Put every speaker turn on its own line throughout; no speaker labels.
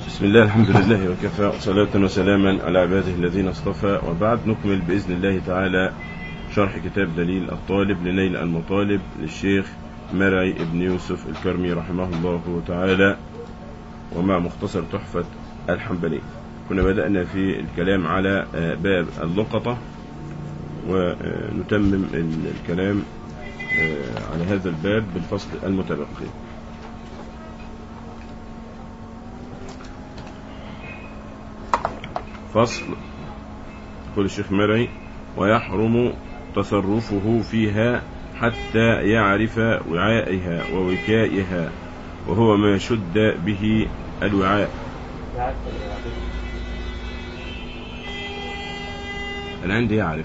بسم الله الحمد لله وكفى وصلاة وسلاما على عباده الذين اصطفى وبعد نكمل بإذن الله تعالى شرح كتاب دليل الطالب لنيل المطالب للشيخ مرعي ابن يوسف الكرمي رحمه الله تعالى ومع مختصر تحفة الحنبلي كنا بدأنا في الكلام على باب اللقطة ونتمم الكلام على هذا الباب بالفصل المتبقي فصل يقول الشيخ مرعي ويحرم تصرفه فيها حتى يعرف وعائها ووكائها وهو ما شد به الوعاء أنا عندي يعرف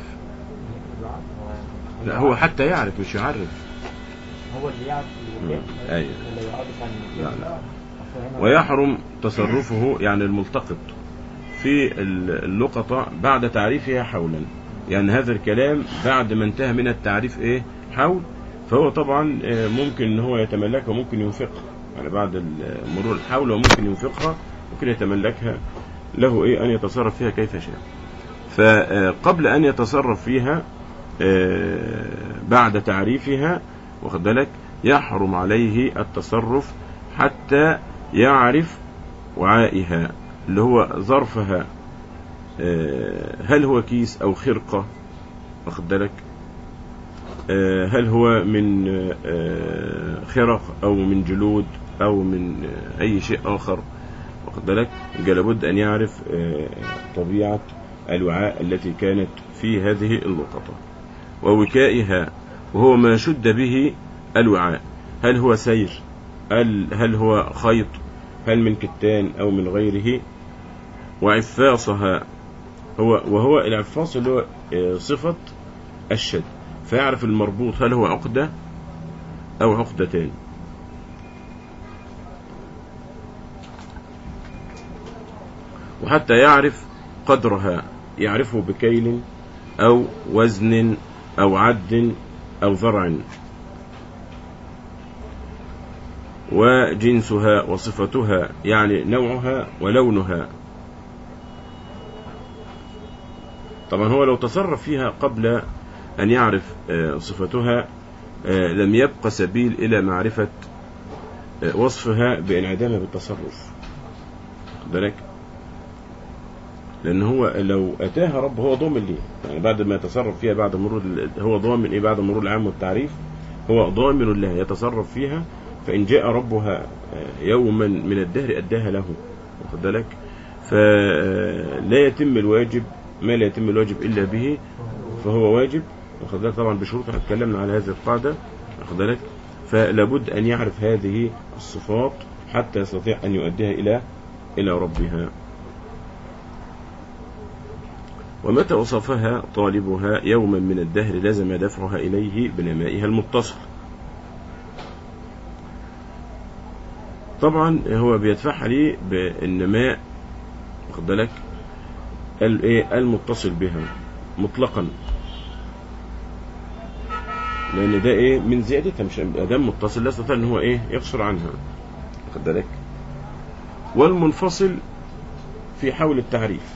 لا هو حتى يعرف مش يعرف
هو اللي يعرف
مم. أيوة.
اللي يعرف عن
لا لا ويحرم تصرفه يعني الملتقط في اللقطة بعد تعريفها حولا يعني هذا الكلام بعد ما انتهى من التعريف ايه حول فهو طبعا آه، ممكن ان هو يتملكها وممكن ينفقها يعني بعد مرور الحول وممكن ينفقها ممكن يتملكها له ايه ان يتصرف فيها كيف شاء فقبل ان يتصرف فيها آه، بعد تعريفها واخد بالك يحرم عليه التصرف حتى يعرف وعائها اللي هو ظرفها آه، هل هو كيس او خرقة واخد بالك آه، هل هو من آه، خرق او من جلود او من آه، اي شيء اخر واخد بالك يبقى لابد ان يعرف آه، طبيعة الوعاء التي كانت في هذه اللقطة ووكائها وهو ما شد به الوعاء هل هو سير هل, هل هو خيط هل من كتان او من غيره وعفاصها هو وهو العفاص اللي هو آه، صفة الشد فيعرف المربوط هل هو عقدة أو عقدتان وحتى يعرف قدرها يعرفه بكيل أو وزن أو عد أو ذرع وجنسها وصفتها يعني نوعها ولونها طبعا هو لو تصرف فيها قبل أن يعرف آه، صفتها آه، لم يبقى سبيل إلى معرفة آه، وصفها بانعدامها بالتصرف خد بالك لأن هو لو أتاها رب هو ضامن ليه يعني بعد ما يتصرف فيها بعد مرور ال- هو ضامن إيه بعد مرور العام والتعريف هو ضامن لها يتصرف فيها فإن جاء ربها آه، يوما من الدهر أداها له واخد بالك فلا يتم الواجب ما لا يتم الواجب إلا به فهو واجب واخد بالك طبعا بشروط احنا اتكلمنا على هذه القاعدة واخد بالك فلا بد أن يعرف هذه الصفات حتى يستطيع أن يؤديها إلى إلى ربها ومتى وصفها طالبها يوما من الدهر لزم دفعها إليه بنمائها المتصل طبعا هو بيدفعها ليه بالنماء واخد بالك الايه المتصل بها مطلقا لان ده ايه من زيادتها مش ادام متصل لا يستطيع ان هو ايه يقصر عنها واخد بالك والمنفصل في حول التعريف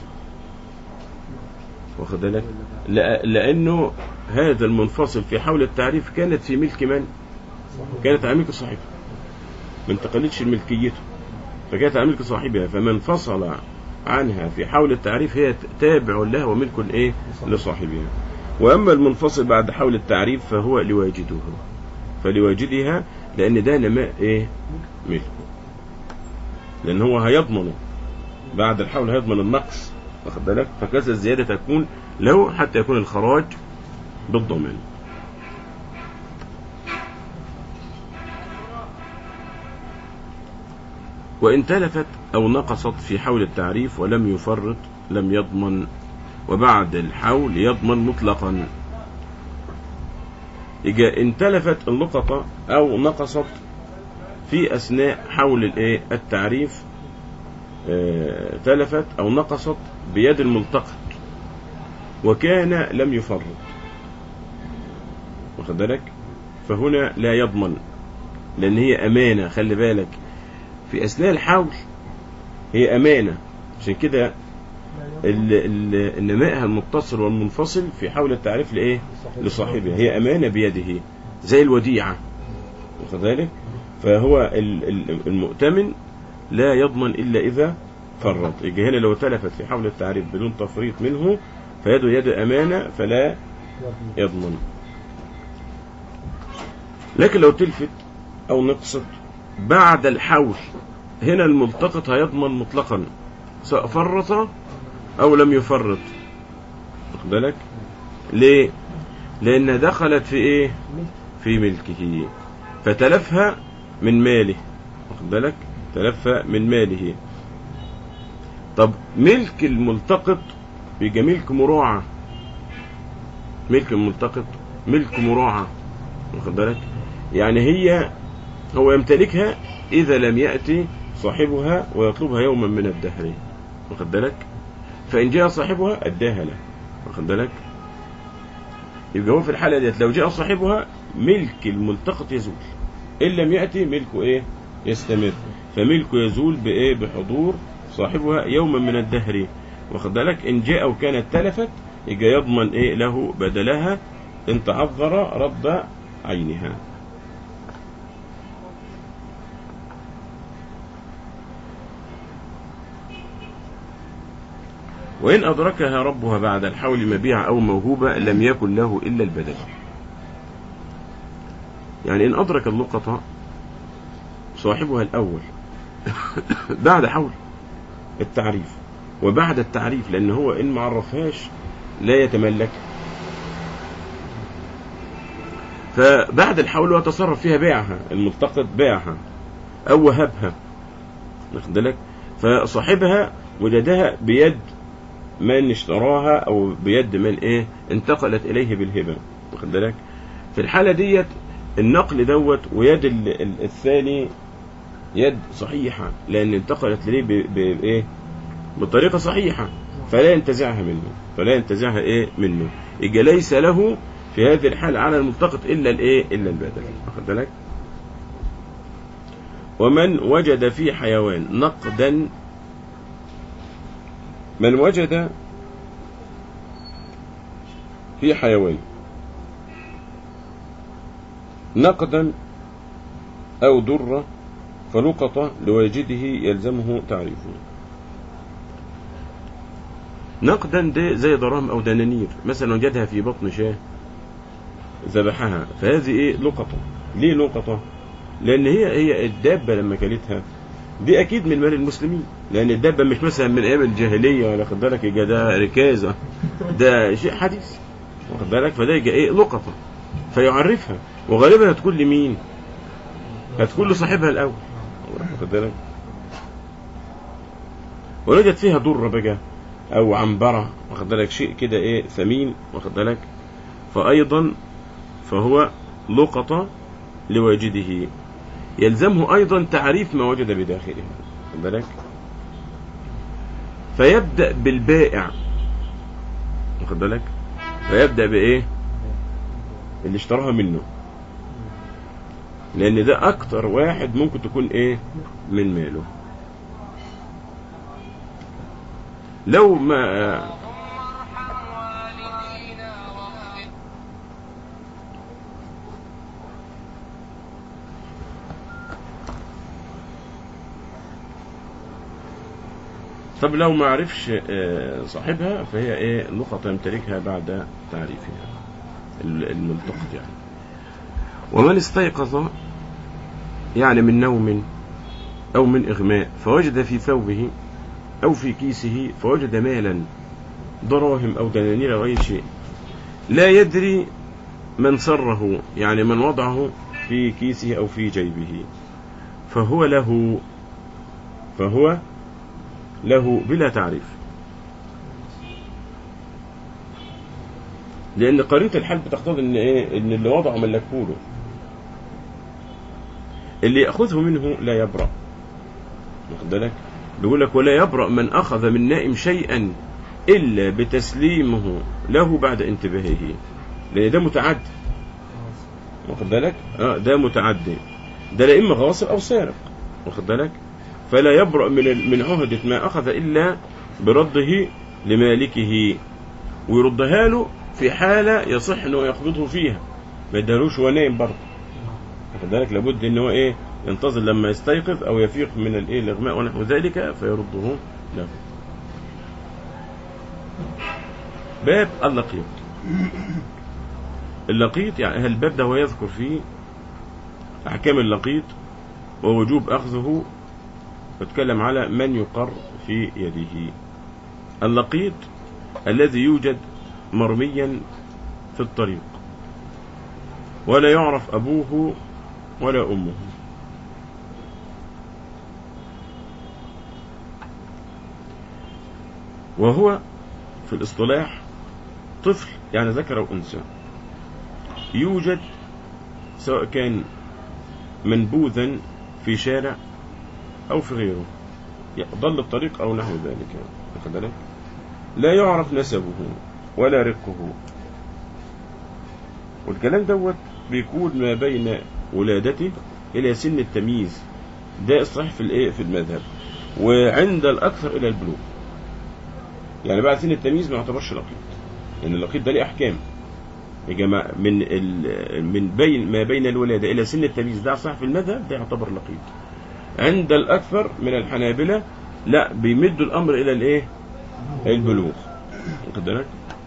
واخد بالك لأ- لانه هذا المنفصل في حول التعريف كانت في ملك من كانت على ملك صاحبها ما انتقلتش لملكيته فكانت على ملك صاحبها فمن فصل عنها في حول التعريف هي تابع لها وملك ايه لصاحبها واما المنفصل بعد حول التعريف فهو لواجده فلواجدها لان ده نماء ايه ملكه لان هو هيضمنه بعد الحول هيضمن النقص واخد بالك فكذا الزياده تكون له حتى يكون الخراج بالضمان وإن تلفت أو نقصت في حول التعريف ولم يفرط لم يضمن وبعد الحول يضمن مطلقا إذا إن تلفت اللقطة أو نقصت في أثناء حول الإيه التعريف آه، تلفت أو نقصت بيد الملتقط وكان لم يفرط واخد بالك فهنا لا يضمن لأن هي أمانة خلي بالك في أثناء الحول هي أمانة عشان كده ال- ال- إنمائها المتصل والمنفصل في حول التعريف لإيه لصاحبها هي أمانة بيده زي الوديعة واخد بالك فهو ال- ال- المؤتمن لا يضمن إلا إذا فرط يجي هنا لو تلفت في حول التعريف بدون تفريط منه فيده يد أمانة فلا يضمن لكن لو تلفت أو نقصت بعد الحول هنا الملتقط هيضمن مطلقا سواء فرط أو لم يفرط واخد بالك ليه لأن دخلت في إيه في ملكه فتلفها من ماله واخد بالك تلفها من ماله طب ملك الملتقط يبقى ملك مراعى ملك الملتقط ملك مراعى واخد بالك يعني هي هو يمتلكها إذا لم يأتي صاحبها ويطلبها يوما من الدهر واخد بالك فإن جاء صاحبها أداها له واخد بالك يبقى هو في الحالة ديت لو جاء صاحبها ملك الملتقط يزول إن لم يأتي ملكه إيه يستمر فملكه يزول بإيه بحضور صاحبها يوما من الدهر واخد بالك إن جاء وكانت تلفت يبقى يضمن إيه له بدلها إن تعذر رد عينها وإن أدركها ربها بعد الحول مبيع أو موهوبة لم يكن له إلا البدل يعني إن أدرك اللقطة صاحبها الأول بعد حول التعريف وبعد التعريف لأن هو إن ما عرفهاش لا يتملك فبعد الحول وتصرف فيها بيعها الملتقط بيعها أو وهبها واخد بالك فصاحبها وجدها بيد من اشتراها او بيد من ايه انتقلت اليه بالهبه واخد بالك في الحاله ديت النقل دوت ويد ال- ال- الثاني يد صحيحه لان انتقلت اليه ب- بايه بطريقه صحيحه فلا ينتزعها منه فلا ينتزعها ايه منه يبقى ليس له في هذه الحاله على الملتقط الا الايه الا البدل واخد بالك ومن وجد في حيوان نقدا من وجد في حيوان نقدا أو درة فلقط لواجده يلزمه تعريفه نقدا ده زي دراهم أو دنانير مثلا وجدها في بطن شاه ذبحها فهذه إيه لقطة ليه لقطة لأن هي هي الدابة لما كلتها دي اكيد من مال المسلمين لان الدابه مش مثلا من ايام الجاهليه ولا خد بالك يبقى ده ركازه ده شيء حديث واخد بالك فده يبقى ايه لقطه فيعرفها وغالبا هتكون لمين؟ هتكون لصاحبها الاول واخد بالك ولوجد فيها ضره بقى او عنبره واخد بالك شيء كده ايه ثمين واخد بالك فايضا فهو لقطه لواجده يلزمه أيضا تعريف ما وجد بداخله خد بالك فيبدأ بالبائع واخد بالك فيبدأ بإيه اللي اشتراها منه لأن ده أكتر واحد ممكن تكون إيه من ماله لو ما طب لو ما عرفش آه، صاحبها فهي ايه نقطة يمتلكها بعد تعريفها ال- الملتقط يعني ومن استيقظ يعني من نوم أو من إغماء فوجد في ثوبه أو في كيسه فوجد مالا دراهم أو دنانير أو أي شيء لا يدري من سره يعني من وضعه في كيسه أو في جيبه فهو له فهو له بلا تعريف لأن قرينة الحال بتقتضي إن إيه؟ إن اللي وضعه ملكهوله اللي يأخذه منه لا يبرأ واخد بالك بيقول لك ولا يبرأ من أخذ من نائم شيئا إلا بتسليمه له بعد انتباهه لأن ده متعدي واخد بالك اه ده متعدي ده لا إما غاصب أو سارق واخد بالك فلا يبرأ من ال- من عهدة ما أخذ إلا برده لمالكه ويردها له في حالة يصح أنه يقبضه فيها ما يدهلوش وهو نايم برضه واخد بالك لابد ان هو ايه ينتظر لما يستيقظ او يفيق من الايه الاغماء ونحو ذلك فيرده له باب اللقيط اللقيط يعني الباب ده هو يذكر فيه احكام اللقيط ووجوب اخذه ويتكلم على من يقر في يده اللقيط الذي يوجد مرميا في الطريق ولا يعرف أبوه ولا أمه وهو في الاصطلاح طفل يعني ذكر أو أنثى يوجد سواء كان منبوذا في شارع أو في غيره ضل الطريق أو نحو ذلك واخد بالك؟ لا يعرف نسبه ولا رقه والكلام دوت بيكون ما بين ولادته إلى سن التمييز ده الصحيح في الايه في المذهب وعند الأكثر إلى البلوغ يعني بعد سن التمييز ما يعتبرش لقيط لأن اللقيط ده ليه أحكام يا جماعة من ال... من بين ما بين الولادة إلى سن التمييز ده صح في المذهب ده يعتبر لقيط عند الأكثر من الحنابلة لا بيمدوا الأمر إلى الإيه البلوغ واخد بالك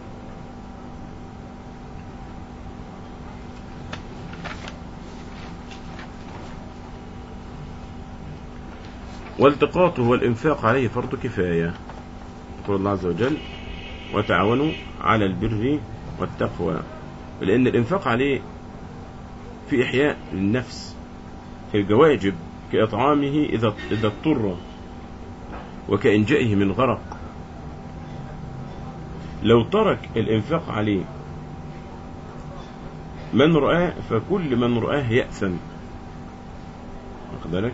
والتقاطه والإنفاق عليه فرض كفاية يقول الله عز وجل وتعاونوا على البر والتقوى لأن الإنفاق عليه في إحياء للنفس في واجب كإطعامه إذا إذا اضطر وكإنجائه من غرق لو ترك الإنفاق عليه من رآه فكل من رآه يأثم واخد بالك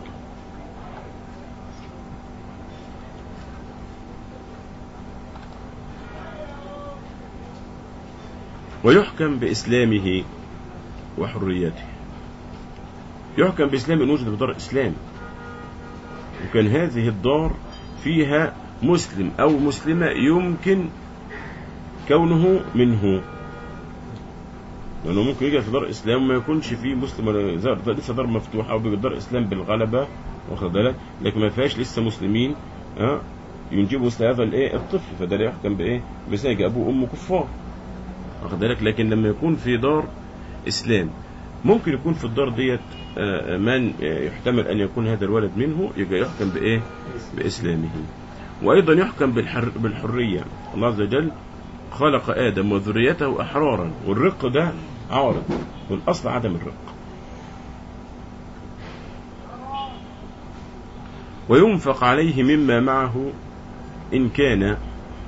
ويحكم بإسلامه وحريته يحكم بإسلام إن وجد بدار إسلام وكان هذه الدار فيها مسلم أو مسلمة يمكن كونه منه لأنه ممكن يجي في دار إسلام وما يكونش فيه مسلم ولا دار- لسه دار مفتوحة أو دار إسلام بالغلبة واخد بالك لكن ما فيهاش لسه مسلمين ها ينجبوا مثل هذا الايه الطفل فده لا يحكم بايه بساجة ابوه وامه كفار واخد بالك لكن لما يكون في دار اسلام ممكن يكون في الدار ديت آه، من آه، يحتمل ان يكون هذا الولد منه يبقى يحكم بايه باسلامه وايضا يحكم بالحر بالحريه الله عز وجل خلق ادم وذريته احرارا والرق ده عارض والاصل عدم الرق وينفق عليه مما معه إن كان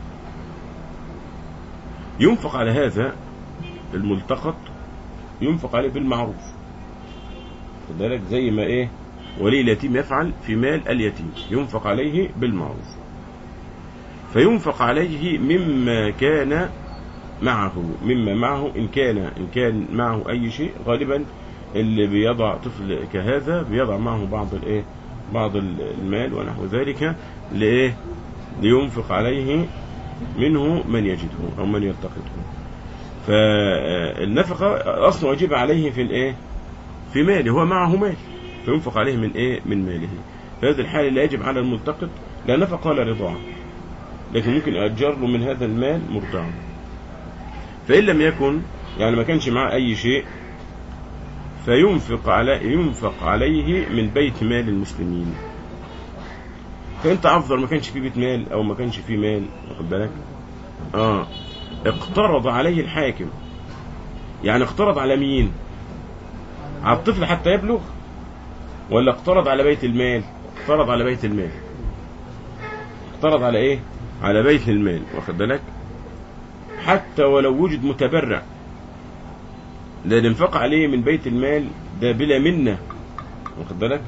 ينفق على هذا الملتقط ينفق عليه بالمعروف خد بالك زي ما ايه ولي اليتيم يفعل في مال اليتيم ينفق عليه بالمعروف فينفق عليه مما كان معه مما معه إن كان إن كان معه أي شيء غالبا اللي بيضع طفل كهذا بيضع معه بعض الايه بعض المال ونحو ذلك لإيه لينفق عليه منه من يجده أو من يلتقطه فالنفقة أصلا واجب عليه في الإيه في ماله هو معه مال فينفق عليه من إيه من ماله في هذه الحالة لا يجب على الملتقط لا نفقة ولا رضاعة لكن ممكن أجر له من هذا المال مرضعا فإن لم يكن يعني ما كانش معه أي شيء فينفق على ينفق عليه من بيت مال المسلمين فانت افضل ما كانش فيه بيت مال او ما كانش فيه مال واخد بالك اه اقترض عليه الحاكم يعني اقترض على مين على الطفل حتى يبلغ ولا اقترض على بيت المال اقترض على بيت المال اقترض على ايه على بيت المال واخد بالك حتى ولو وجد متبرع ده الانفاق عليه من بيت المال ده بلا منة واخد بالك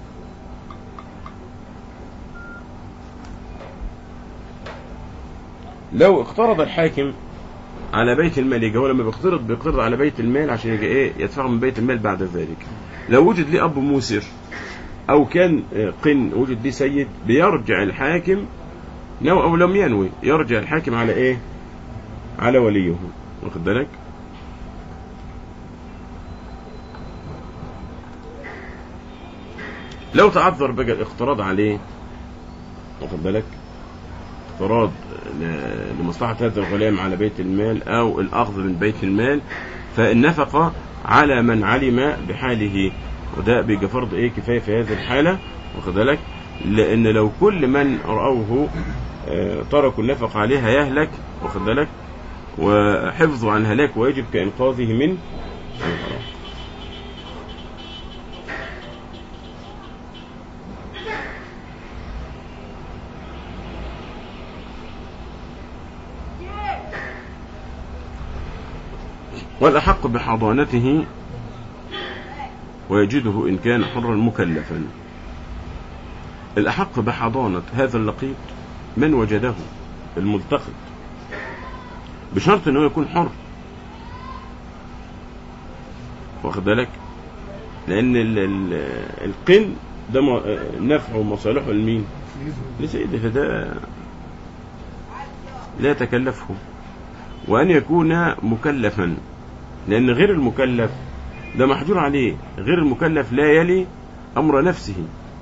لو اقترض الحاكم على بيت المال يجي هو لما بيقترض بيقترض على بيت المال عشان يجي ايه يدفعه من بيت المال بعد ذلك لو وجد ليه اب موسر او كان آه، قن وجد به سيد بيرجع الحاكم نوى او لم ينوي يرجع الحاكم على ايه على وليه واخد بالك لو تعذر بقى الاقتراض عليه واخد بالك اقتراض ل- لمصلحة هذا الغلام على بيت المال أو الأخذ من بيت المال فالنفقة على من علم بحاله وده بيبقى فرض ايه كفاية في هذه الحالة واخد بالك لأن لو كل من رأوه آه، تركوا النفقة عليها يهلك واخد بالك وحفظه عن هلاك ويجب كإنقاذه من الغرق والأحق بحضانته ويجده إن كان حرا مكلفا الأحق بحضانة هذا اللقيط من وجده الملتقط بشرط أنه يكون حر واخد بالك لأن ال- ال- القن ده م- نفعه ومصالحه لمين لسيده فده لا يتكلفه وأن يكون مكلفا لأن غير المكلف ده محجور عليه غير المكلف لا يلي أمر نفسه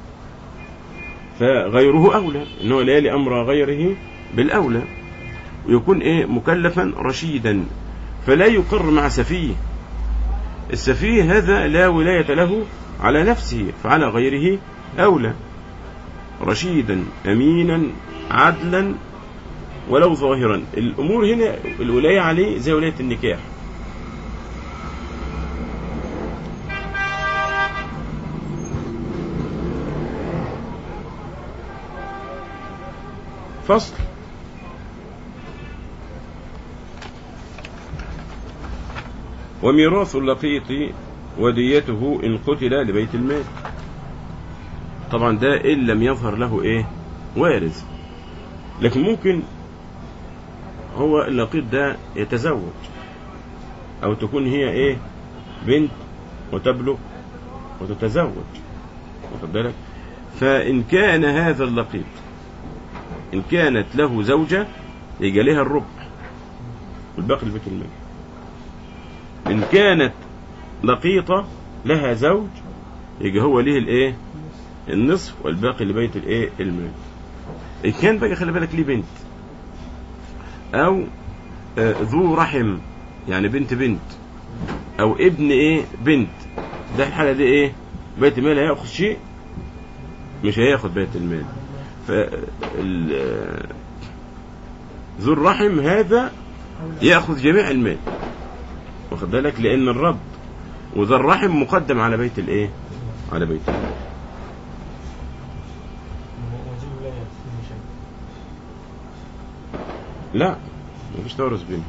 فغيره أولى إنه لا يلي أمر غيره بالأولى ويكون إيه مكلفا رشيدا فلا يقر مع سفيه السفيه هذا لا ولاية له على نفسه فعلى غيره أولى رشيدا أمينا عدلا ولو ظاهرا الأمور هنا الولاية عليه زي ولاية النكاح فصل وميراث اللقيط وديته إن قتل لبيت المال طبعا ده إن لم يظهر له إيه وارث لكن ممكن هو اللقيط ده يتزوج أو تكون هي إيه بنت وتبلغ وتتزوج واخد بالك فإن كان هذا اللقيط إن كانت له زوجة يجي لها الربع والباقي لبيت المال إن كانت لقيطة لها زوج يجي هو ليه الإيه النصف والباقي لبيت الإيه المال إن كان بقى خلي بالك ليه بنت أو آه، ذو رحم يعني بنت بنت أو ابن إيه بنت ده الحالة دي إيه بيت المال هياخد شيء مش هياخد بيت المال فال- ذو الرحم هذا ياخذ جميع المال واخد بالك لان الرب وذا الرحم مقدم على بيت الايه على بيت المال
ودي ولاية في شيء
لا مفيش تورث بينه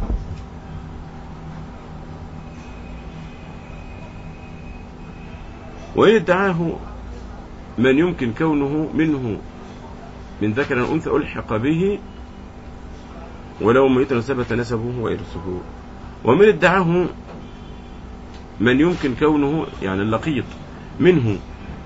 وإن ادعاه من يمكن كونه منه من ذكر أو أنثى ألحق به ولو ميتا ثبت نسبه وإرثه ومن ادعاه من يمكن كونه يعني اللقيط منه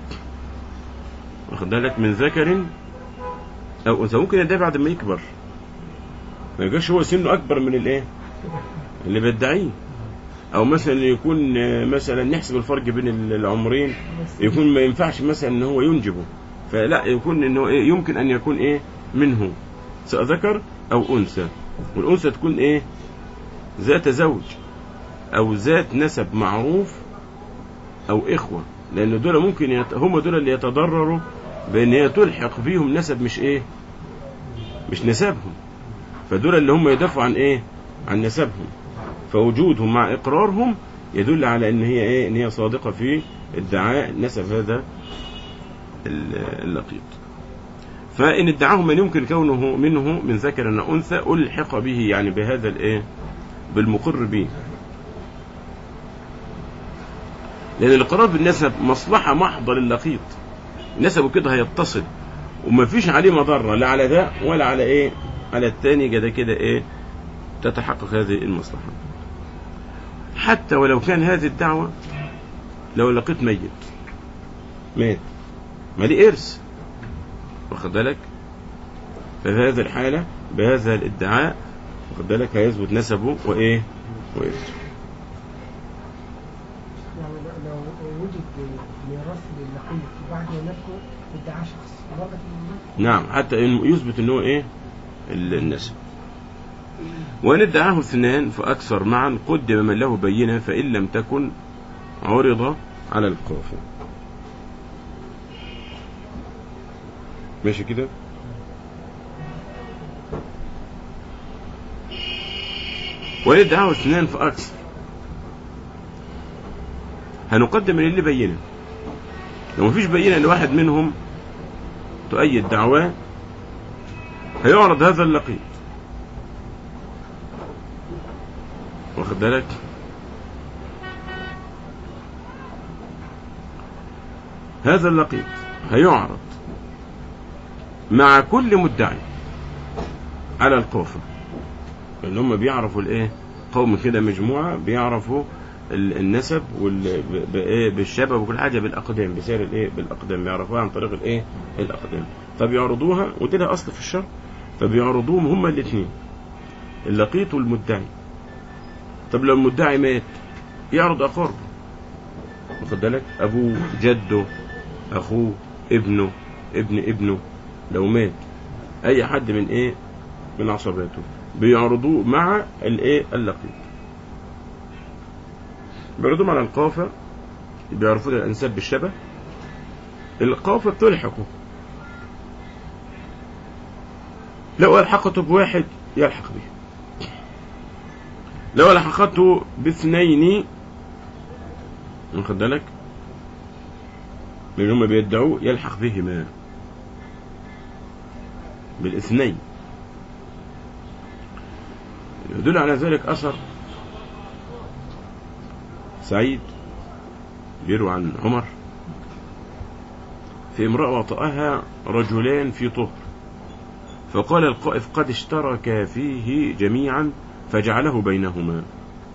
واخد بالك من ذكر أو أنثى ممكن يدعي بعد ما يكبر ما يبقاش هو سنه اكبر من الايه اللي بيدعيه او مثلا يكون آه، مثلا نحسب الفرق بين ال- العمرين يكون ما ينفعش مثلا ان هو ينجبه فلا يكون انه ايه يمكن ان يكون ايه منه سواء ذكر او انثى والانثى تكون ايه ذات زوج او ذات نسب معروف او اخوه لان دول ممكن يت... هم دول اللي يتضرروا بان هي تلحق بيهم نسب مش ايه مش نسبهم فدول اللي هم يدافعوا عن ايه عن نسبهم فوجودهم مع اقرارهم يدل على ان هي ايه ان هي صادقه في ادعاء نسب هذا ال- اللقيط فان ادعاه من يمكن كونه منه من ذكر او انثى الحق به يعني بهذا الايه بالمقر به لان الاقرار بالنسب مصلحه محضه للقيط نسبه كده هيتصل ومفيش عليه مضره لا على ده ولا على ايه على الثاني كده كده ايه تتحقق هذه المصلحة حتى ولو كان هذه الدعوة لو لقيت ميت مات ما ليه إرث واخد بالك ففي هذه الحالة بهذا الادعاء واخد بالك هيثبت نسبه وإيه وإرثه
يعني لو- لو وجد ميراث للنقيض بعد ما مات ادعى شخص مرة في
نعم حتى إن يثبت ان هو ايه ال- النسب وان ادعاه اثنان فاكثر معا قدم من له بينه فان لم تكن عرض على القافه ماشي كده وان ادعاه اثنان فاكثر هنقدم من اللي بينه لو مفيش بينه ان واحد منهم تؤيد دعواه هيعرض هذا اللقيط واخد بالك هذا اللقيط هيعرض مع كل مدعي على القافة اللي هم بيعرفوا الايه قوم كده مجموعة بيعرفوا ال- النسب وال- ب- بإيه؟ بالشبه وكل حاجة بالأقدام بسير الايه بالأقدام بيعرفوها عن طريق الايه الأقدام فبيعرضوها وده لها أصل في الشرع فبيعرضوهم هما الاثنين اللقيط والمدعي طب لو المدعي مات يعرض أقاربه واخد بالك أبوه جده أخوه ابنه ابن ابنه لو مات أي حد من إيه من عصباته بيعرضوه مع الإيه اللقيط بيعرضوهم على القافة بيعرفوا الأنساب بالشبه القافة بتلحقه لو ألحقته بواحد يلحق به لو ألحقته باثنين واخد بالك من هم بيدعوا يلحق بهما بالاثنين يدل على ذلك أثر سعيد بيروي عن عمر في امرأة وطأها رجلان في طهر فقال القائف قد اشتركا فيه جميعا فجعله بينهما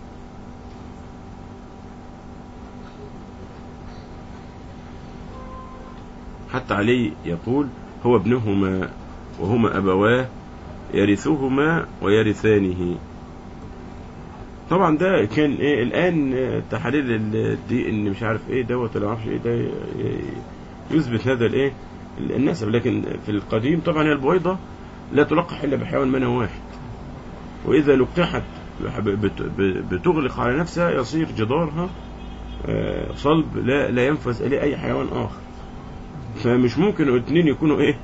حتى علي يقول هو ابنهما وهما أبواه يرثهما ويرثانه طبعا ده كان ايه الان آه، تحاليل ال- دي ان مش عارف ايه دوت ولا معرفش ايه ده ي- ي- يثبت هذا الايه النسب لكن في القديم طبعا هي البويضه لا تلقح الا بحيوان منوي واحد واذا لقحت بت- ب- بتغلق على نفسها يصير جدارها آه، صلب لا لا ينفذ اليه اي حيوان اخر فمش ممكن الاثنين يكونوا ايه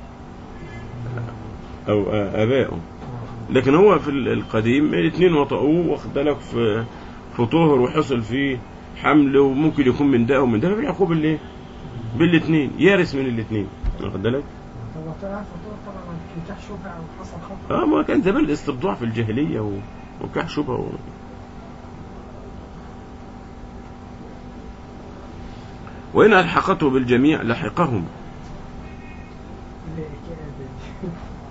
او آه، ابائه لكن هو في ال- القديم الاثنين وطئوه واخد بالك في في طهر وحصل فيه حمل وممكن يكون من ده ومن ده فبيعقوب الايه بالاثنين يرث من الاثنين واخد بالك
هو طلع فطور طبعا نكاح شبهة أو حصل خطأ
اه ما كان زمان الاستبضاع في الجاهليه و... وكح شبهه و... وإن ألحقته بالجميع لحقهم
لا كده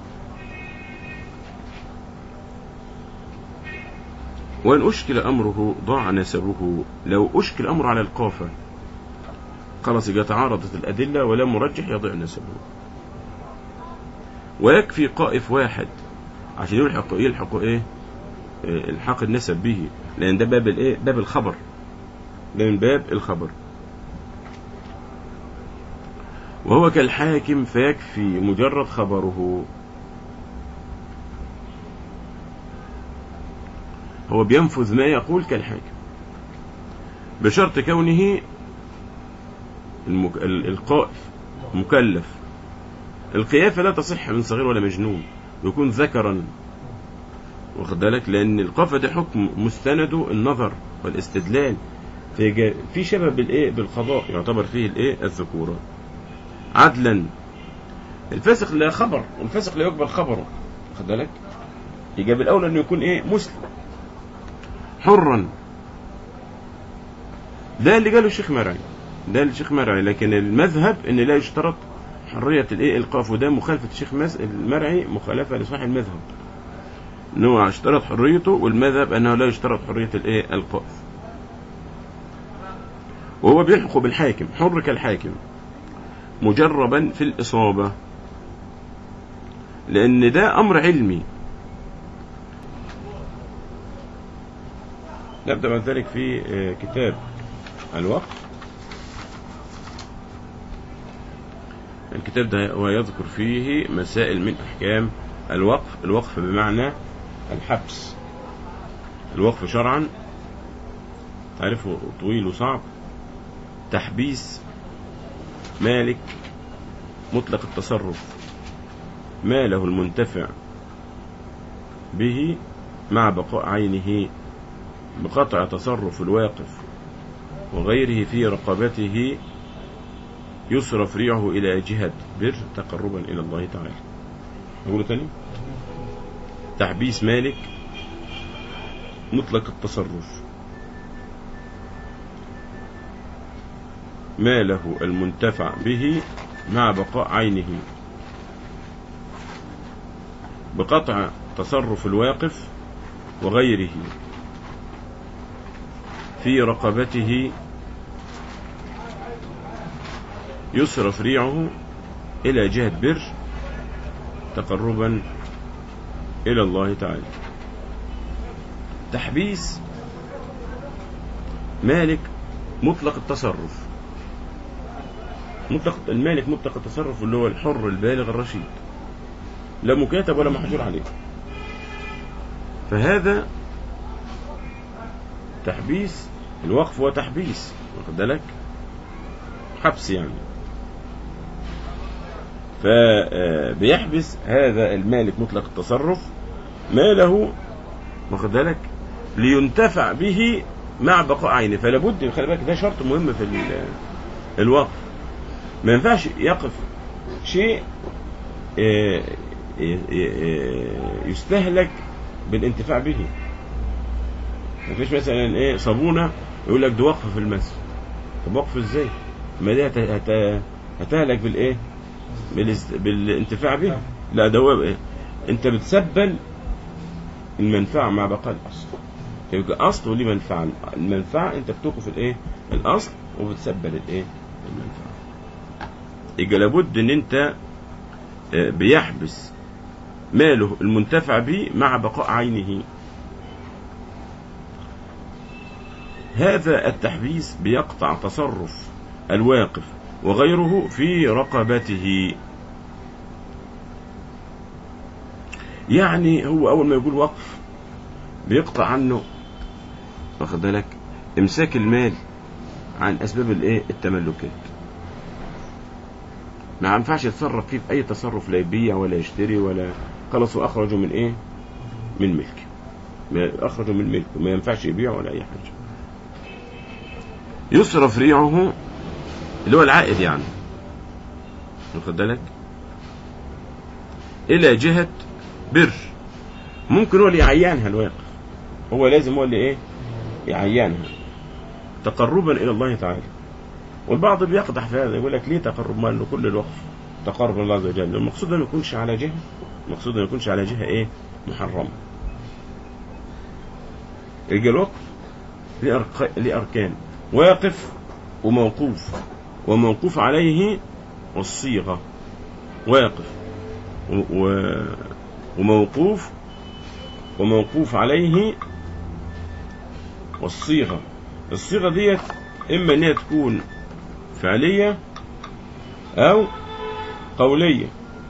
وإن أشكل أمره ضاع نسبه لو أشكل أمره على القافة خلاص يبقى تعارضت الأدلة ولا مرجح يضيع نسبه ويكفي قائف واحد عشان يلحق يلحق إيه إيه، الحاق النسب به لأن ده باب الإيه باب الخبر ده من باب الخبر وهو كالحاكم فيكفي مجرد خبره هو بينفذ ما يقول كالحاكم بشرط كونه المك... ال- القائف مكلف القيافة لا تصح من صغير ولا مجنون يكون ذكرا واخد بالك لأن القافة ده حكم مستنده النظر والاستدلال في, جا... في شبه بالإيه بالقضاء يعتبر فيه الإيه الذكورة عدلا الفاسق لا خبر والفاسق لا يقبل خبره واخد بالك يجب الأولى أنه يكون إيه مسلم حرا ده اللي قاله الشيخ مرعي ده الشيخ مرعي لكن المذهب ان لا يشترط حرية الايه القاف وده مخالفة الشيخ مز... المرعي مخالفة لصاحب المذهب ان هو اشترط حريته والمذهب انه لا يشترط حرية الايه القاف وهو بيلحق بالحاكم حر كالحاكم مجربا في الإصابة لأن ده أمر علمي نبدأ بعد ذلك في آه، كتاب الوقف الكتاب ده هو يذكر فيه مسائل من أحكام الوقف الوقف بمعنى الحبس الوقف شرعا تعرفه طويل وصعب تحبيس مالك مطلق التصرف ماله المنتفع به مع بقاء عينه بقطع تصرف الواقف وغيره في رقبته يصرف ريعه إلى جهة بر تقربا إلى الله تعالى أقول تاني تحبيس مالك مطلق التصرف ماله المنتفع به مع بقاء عينه بقطع تصرف الواقف وغيره في رقبته يصرف ريعه إلى جهة بر تقربا إلى الله تعالى تحبيس مالك مطلق التصرف مطلق المالك مطلق التصرف اللي هو الحر البالغ الرشيد لا مكاتب ولا محجور عليه فهذا تحبيس الوقف هو تحبيس واخد بالك حبس يعني فبيحبس هذا المالك مطلق التصرف ماله واخد بالك لينتفع به مع بقاء عينه فلا بد خلي بالك ده شرط مهم في ال- الوقف ما ينفعش يقف شيء آه، ي- ي- يستهلك بالانتفاع به ما فيش مثلا ايه صابونه يقول لك ده وقف في المسجد طب وقف ازاي ما دي هت- هت- هتهلك بالايه بالاست- بالانتفاع به لا ده هو إيه؟ انت بتسبل المنفعه مع بقاء الاصل يبقى اصل وليه منفعه المنفعه انت بتوقف الايه الاصل وبتسبل الايه المنفعه يبقى لابد ان انت آه، بيحبس ماله المنتفع به مع بقاء عينه هذا التحبيس بيقطع تصرف الواقف وغيره في رقبته يعني هو اول ما يقول وقف بيقطع عنه واخد بالك امساك المال عن اسباب الايه التملكات ما ينفعش يتصرف فيه في اي تصرف لا يبيع ولا يشتري ولا خلاص هو اخرجه من ايه من ملكه ما اخرجه من ملكه ما ينفعش يبيع ولا اي حاجه يصرف ريعه اللي هو العائد يعني واخد بالك الى جهه بر ممكن هو اللي يعينها الواقف هو لازم هو اللي ايه يعينها تقربا الى الله تعالى والبعض بيقدح في هذا يقول لك ليه تقرب ما انه كل الوقف تقرب الله عز وجل المقصود انه ما يكونش على جهه المقصود انه ما يكونش على جهه ايه محرمه يجي الوقف ليه أرق- ليه اركان واقف وموقوف وموقوف عليه والصيغه واقف و... و... وموقوف وموقوف عليه والصيغه الصيغه ديت اما ان هي تكون فعليه او قوليه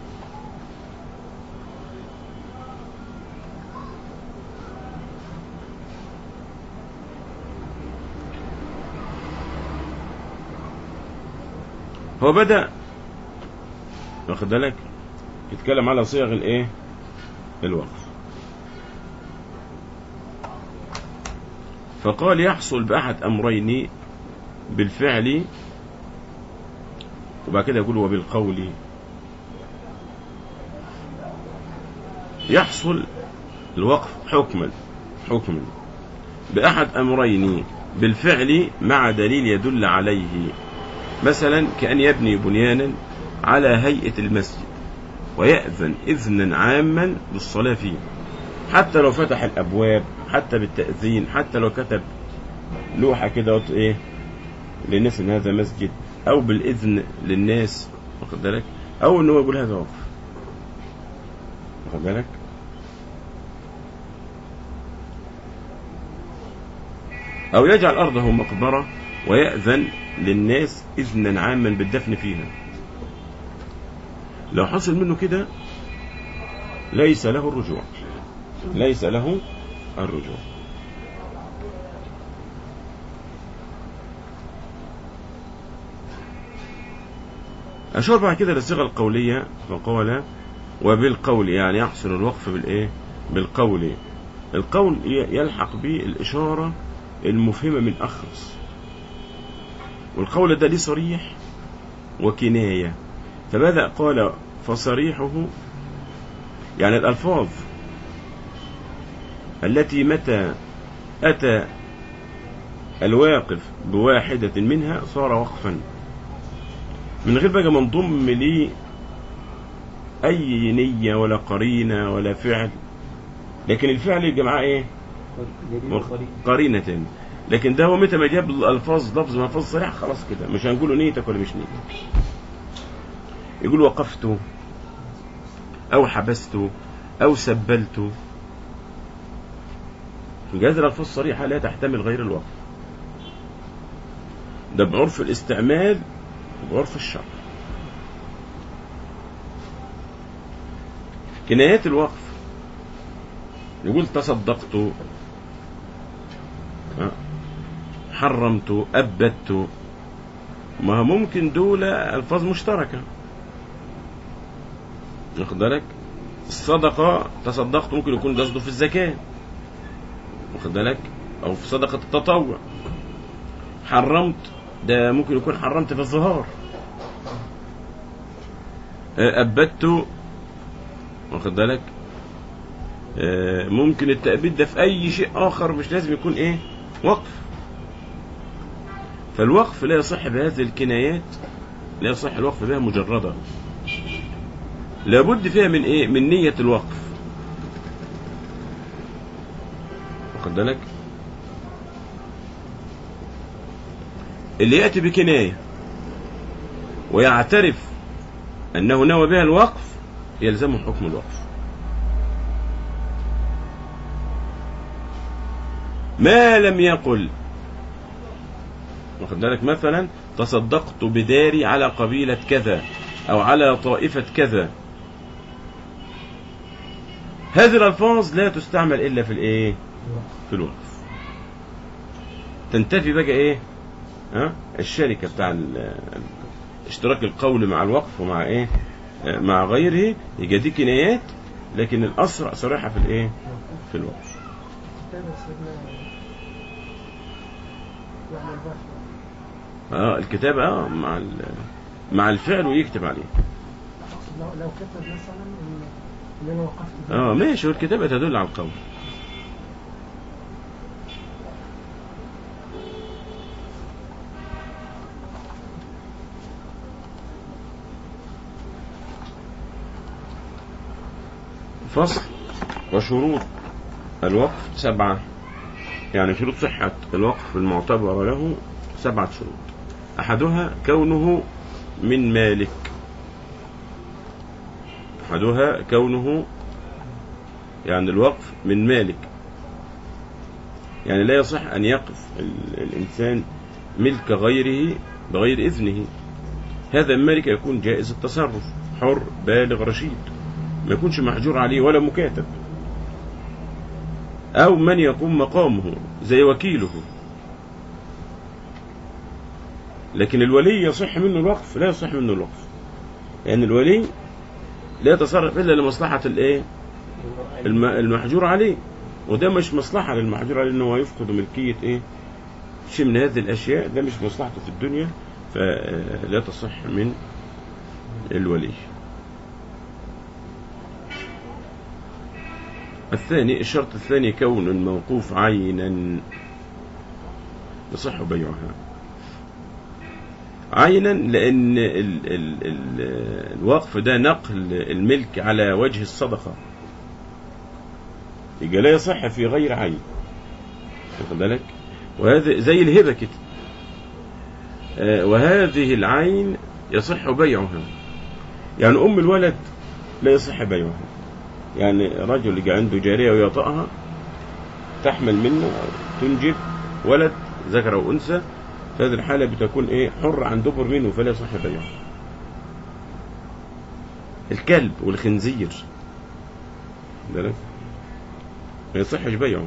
هو بدأ واخد بالك يتكلم على صيغ الايه الوقف فقال يحصل بأحد أمرين بالفعل وبعد كده يقول وبالقول يحصل الوقف حكما حكما بأحد أمرين بالفعل مع دليل يدل عليه مثلا كأن يبني بنيانا على هيئة المسجد ويأذن إذنا عاما للصلاة فيه حتى لو فتح الأبواب حتى بالتأذين حتى لو كتب لوحة كده وت- إيه للناس إن هذا مسجد او بالاذن للناس واخد بالك او ان هو يقول هذا وقف واخد بالك او يجعل ارضه مقبره ويأذن للناس اذنا عاما بالدفن فيها لو حصل منه كده ليس له الرجوع ليس له الرجوع أشار بعد كده للصيغة القولية فقال وبالقول يعني يحصل الوقف بالإيه؟ بالقول القول ي- يلحق به الإشارة المفهمة من أخرس والقول ده ليه صريح وكناية فبدأ قال فصريحه يعني الألفاظ التي متى أتى الواقف بواحدة منها صار وقفا من غير بقى منضم لي أي نية ولا قرينة ولا فعل لكن الفعل يبقى معاه إيه؟ قرينة لكن ده هو متى ما جاب الألفاظ لفظ ملفظ صريح خلاص كده مش هنقول نيتك ولا مش نيتك يقول وقفت أو حبست أو سبلت جاز الألفاظ صريحة لا تحتمل غير الوقف ده بعرف الاستعمال وبعرف الشرع كنايات الوقف يقول تصدقت ها، حرمت أبدت ما هو ممكن دول ألفاظ مشتركة واخد بالك الصدقة تصدقت ممكن يكون قصده في الزكاة واخد بالك أو في صدقة التطوع حرمت ده ممكن يكون حرمت في الظهار آه، أبدت واخد بالك آه، ممكن التأبيد ده في أي شيء آخر مش لازم يكون إيه وقف فالوقف لا يصح بهذه الكنايات لا يصح الوقف بها مجردة لابد فيها من إيه من نية الوقف واخد بالك اللي يأتي بكناية ويعترف أنه نوى بها الوقف يلزمه حكم الوقف ما لم يقل واخد بالك مثلا تصدقت بداري على قبيلة كذا أو على طائفة كذا هذه الألفاظ لا تستعمل إلا في الإيه؟ في الوقف تنتفي بقى إيه؟ ها؟ الشركة بتاع ال- اشتراك القول مع الوقف ومع إيه؟ آه، مع غيره يبقى دي كنايات لكن الأسرع صريحة في الإيه؟ في الوقف
كتابة سيدنا يعني البحر
اه الكتابة اه مع ال- مع الفعل ويكتب عليه
أقصد لو لو كتب مثلا إن إن أنا وقفت دي.
اه ماشي والكتابة تدل على القول فصل وشروط الوقف سبعة يعني شروط صحة الوقف المعتبر له سبعة شروط أحدها كونه من مالك أحدها كونه يعني الوقف من مالك يعني لا يصح أن يقف ال- الإنسان ملك غيره بغير إذنه هذا الملك يكون جائز التصرف حر بالغ رشيد ما يكونش محجور عليه ولا مكاتب أو من يقوم مقامه زي وكيله لكن الولي يصح منه الوقف لا يصح منه الوقف لأن يعني الولي لا يتصرف إلا لمصلحة الإيه الم- المحجور عليه وده مش مصلحة للمحجور عليه إنه هو يفقد ملكية إيه شيء من هذه الأشياء ده مش مصلحته في الدنيا فلا تصح من الولي الثاني الشرط الثاني كون الموقوف عينا يصح بيعها عينا لأن ال ال ال الوقف ده نقل الملك على وجه الصدقة يبقى لا يصح في غير عين واخد بالك وهذا زي الهبة كده آه، وهذه العين يصح بيعها يعني أم الولد لا يصح بيعها يعني رجل يجي عنده جارية ويطأها تحمل منه تنجب ولد ذكر أو أنثى في هذه الحالة بتكون إيه حر عن دبر منه فلا يصح بيعها الكلب والخنزير بالك ما يصحش بيعهم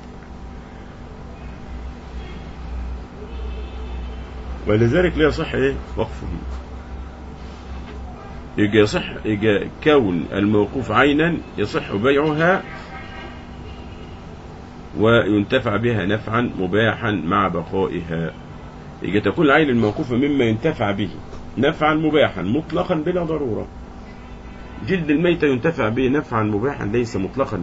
ولذلك لا يصح ايه وقفه يجي يصح يجي كون الموقوف عينا يصح بيعها وينتفع بها نفعا مباحا مع بقائها يجي تكون العين الموقوفة مما ينتفع به نفعا مباحا مطلقا بلا ضرورة جلد الميتة ينتفع به نفعا مباحا ليس مطلقا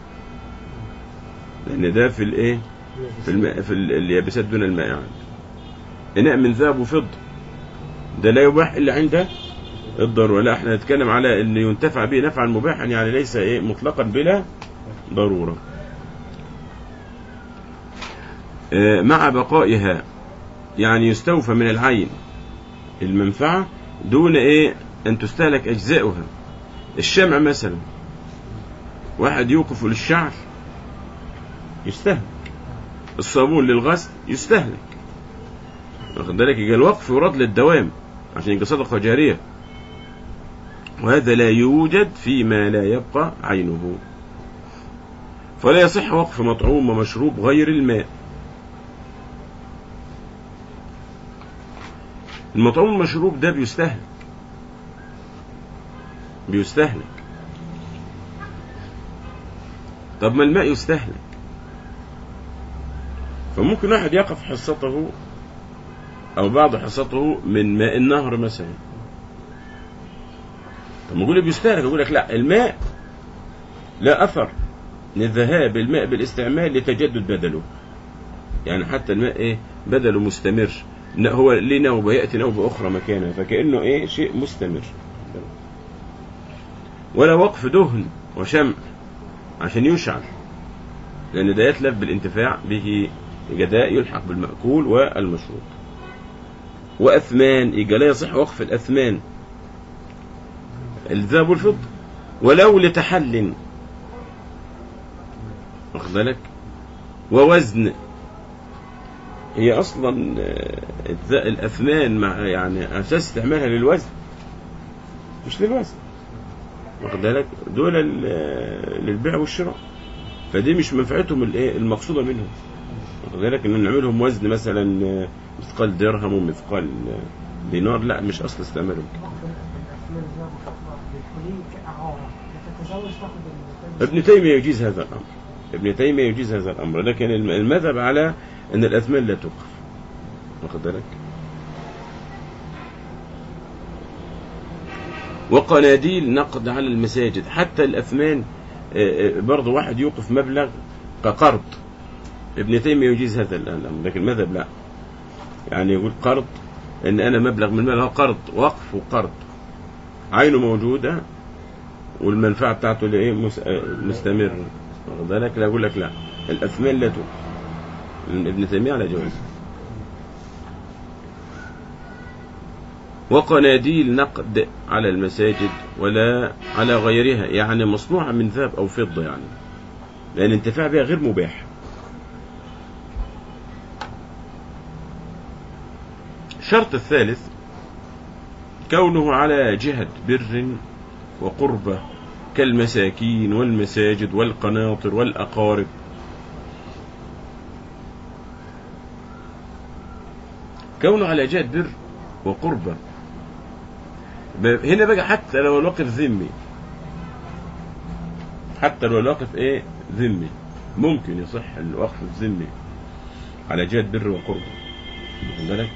لأن ده في الايه في, الماء في ال- اليابسات دون الماء يعني إناء من ذهب وفضة ده لا يباح إلا عند الضرورة لا احنا نتكلم على ان ينتفع به نفعا مباحا يعني ليس ايه مطلقا بلا ضرورة آه، مع بقائها يعني يستوفى من العين المنفعة دون ايه ان تستهلك اجزاؤها الشمع مثلا واحد يوقف للشعر يستهلك الصابون للغسل يستهلك واخد بالك يبقى الوقف يراد للدوام عشان يبقى صدقة جارية وهذا لا يوجد فيما لا يبقى عينه فلا يصح وقف مطعوم ومشروب غير الماء المطعوم المشروب ده بيستهلك بيستهلك طب ما الماء يستهلك فممكن واحد يقف حصته او بعض حصته من ماء النهر مثلا طب ما يقول لي بيستهلك يقول لك لا الماء لا اثر لذهاب الماء بالاستعمال لتجدد بدله يعني حتى الماء ايه بدله مستمر ن- هو ليه نوبة يأتي نوبة أخرى مكانه فكأنه إيه شيء مستمر ولا وقف دهن وشمع عشان يشعل لأن ده يتلف بالانتفاع به جداء يلحق بالمأكول والمشروب وأثمان يبقى لا يصح وقف الأثمان الذهب والفضة ولو لتحل واخد بالك ووزن هي اصلا آه، الذ- الاثمان مع يعني اساس استعمالها للوزن مش للوزن واخد بالك دول ال- آه، للبيع والشراء فدي مش منفعتهم الايه المقصوده منهم واخد بالك ان نعملهم وزن مثلا آه، مثقال درهم ومثقال آه، دينار لا مش اصل استعمالهم
الأثمان ذهب وفضة بالحلي كإعارة تتزوج تاخد ال-
ابن تيمية يجيز هذا الأمر ابن تيمية يجيز هذا الأمر لكن الم- المذهب على أن الأثمان لا توقف واخد بالك وقناديل نقد على المساجد حتى الأثمان آه، آه، برضه واحد يوقف مبلغ كقرض ابن تيمية يجيز هذا الأمر لكن المذهب لا يعني يقول قرض ان انا مبلغ من المال هو قرض وقف وقرض عينه موجوده والمنفعه بتاعته اللي ايه مس- آه، مستمره واخد بالك لا اقول لك لا الاثمان لا توقف من ابن تيميه على جواز وقناديل نقد على المساجد ولا على غيرها يعني مصنوعة من ذهب أو فضة يعني لأن الانتفاع بها غير مباح الشرط الثالث كونه على جهة بر وقربة كالمساكين والمساجد والقناطر والأقارب كونه على جهة بر وقربة ب- هنا بقى حتى لو الوقف ذمي حتى لو الوقف ايه ذمي ممكن يصح الوقف الذمي على جهة بر وقربة واخد بالك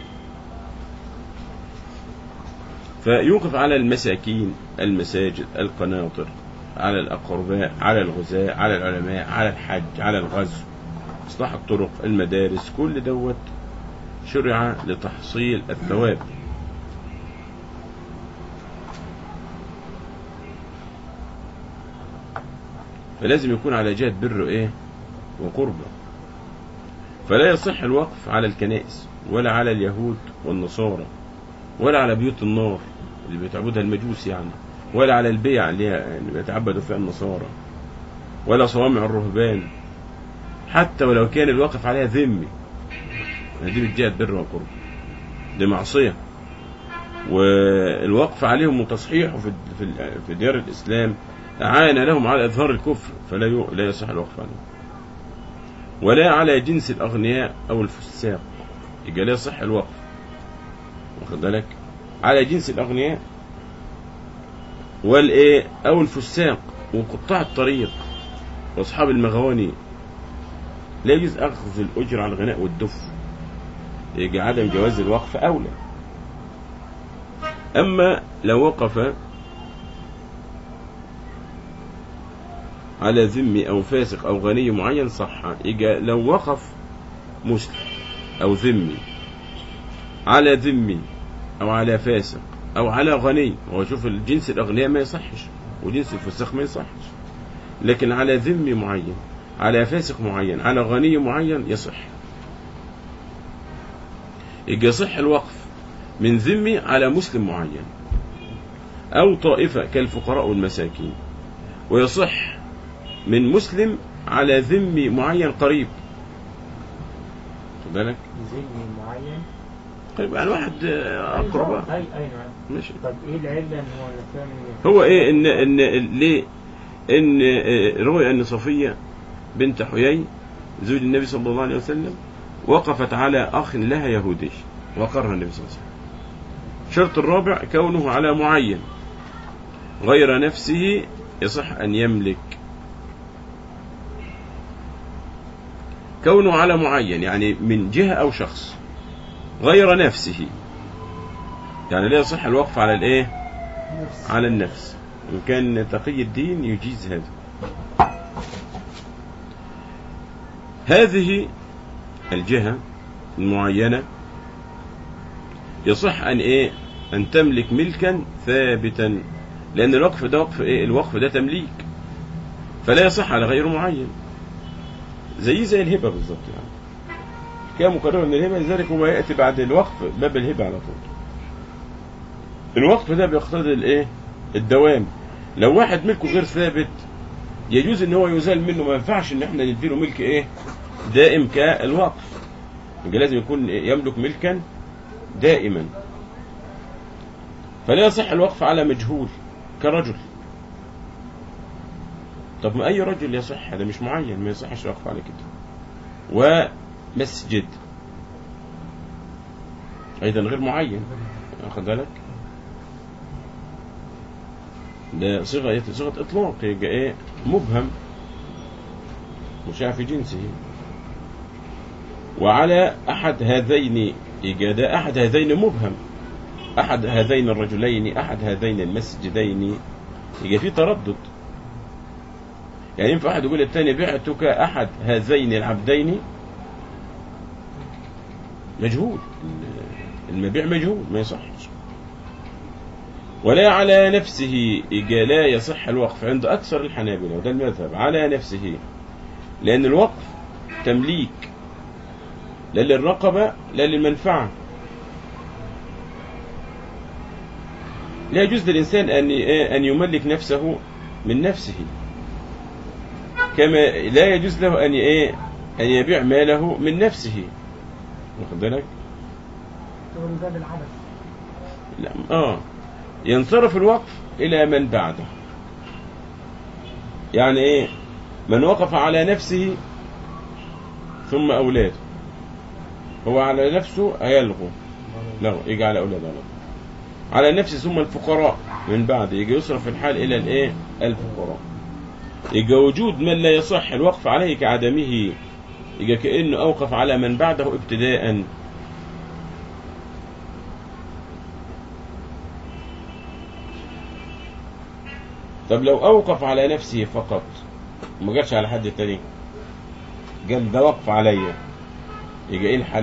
فيوقف على المساكين المساجد القناطر على الأقرباء على الغزاة على العلماء على الحج على الغزو إصلاح الطرق المدارس كل دوت شرع لتحصيل الثواب فلازم يكون على جهة بر ايه وقربة فلا يصح الوقف على الكنائس ولا على اليهود والنصارى ولا على بيوت النار اللي بيتعبدها المجوس يعني ولا على البيع اللي, هي اللي بيتعبدوا فيها النصارى ولا صوامع الرهبان حتى ولو كان الواقف عليها ذمي دي من جهة بر وقرب دي معصية والوقف عليهم وتصحيحه في في في ديار الإسلام أعان لهم على إظهار الكفر فلا ي- لا يصح الوقف عليهم ولا على جنس الأغنياء أو الفساق يبقى لا يصح الوقف واخد بالك على جنس الأغنياء والإيه أو الفساق وقطاع الطريق وأصحاب المغاني لا يجوز أخذ الأجر على الغناء والدف يجي عدم جواز الوقف أولى أما لو وقف على ذمي أو فاسق أو غني معين صح يجي لو وقف مسلم أو ذمي على ذمي أو على فاسق أو على غني هو شوف الجنس الأغنياء ما يصحش وجنس الفساق ما يصحش لكن على ذمي معين على فاسق معين على غني معين يصح يجي يصح الوقف من ذمي على مسلم معين أو طائفة كالفقراء والمساكين ويصح من مسلم على ذمي معين قريب خد بالك
ذهني معين
قريب يعني واحد آه، أقرب
اي اي نعم
ماشي
طب ايه العله ان هو الثاني
هو ايه ان ان ليه ان آه، روي ان صفيه بنت حيي زوج النبي صلى الله عليه وسلم وقفت على اخ لها يهودي وقرها النبي صلى الله عليه وسلم الشرط الرابع كونه على معين غير نفسه يصح ان يملك كونه على معين يعني من جهه او شخص غير نفسه يعني لا يصح الوقف على الايه
نفس
على النفس إن كان تقي الدين يجيز هذا هذه الجهة المعينة يصح أن إيه أن تملك ملكا ثابتا لأن الوقف ده وقف إيه الوقف ده تمليك فلا يصح على غير معين زي زي الهبة بالظبط يعني كان مقرر من الهبة لذلك هو يأتي بعد الوقف باب الهبة على طول الوقف ده بيقتضي الايه الدوام لو واحد ملكه غير ثابت يجوز ان هو يزال منه ما ينفعش ان احنا نديله ملك ايه دائم كالوقف يبقى لازم يكون يملك ملكا دائما فلا يصح الوقف على مجهول كرجل طب ما اي رجل يصح هذا مش معين ما يصحش الوقف على كده ومسجد ايضا غير معين واخد بالك ده صيغه صيغه اطلاق يبقى ايه مبهم مشاع في جنسه وعلى احد هذين يبقى ده احد هذين مبهم احد هذين الرجلين احد هذين المسجدين يبقى في تردد يعني ينفع واحد يقول للثاني بعتك احد هذين العبدين مجهول المبيع مجهول ما يصحش ولا على نفسه إجا لا يصح الوقف عند أكثر الحنابلة وده المذهب على نفسه لأن الوقف تمليك لا للرقبة لا للمنفعة لا يجوز للإنسان أن أن يملك نفسه من نفسه كما لا يجوز له أن إيه أن يبيع ماله من نفسه واخد بالك؟
تقول ده بالعبث
لا اه ينصرف الوقف إلى من بعده يعني إيه من وقف على نفسه ثم أولاده هو على نفسه هيلغو لغو يجي على أولاده لغو على نفسه ثم الفقراء من بعد يجي يصرف الحال إلى الإيه الفقراء يجي وجود من لا يصح الوقف عليه كعدمه يجي كأنه أوقف على من بعده ابتداء طب لو أوقف على نفسه فقط ما جاتش على حد تاني قال ده وقف عليا يجي ايه الحل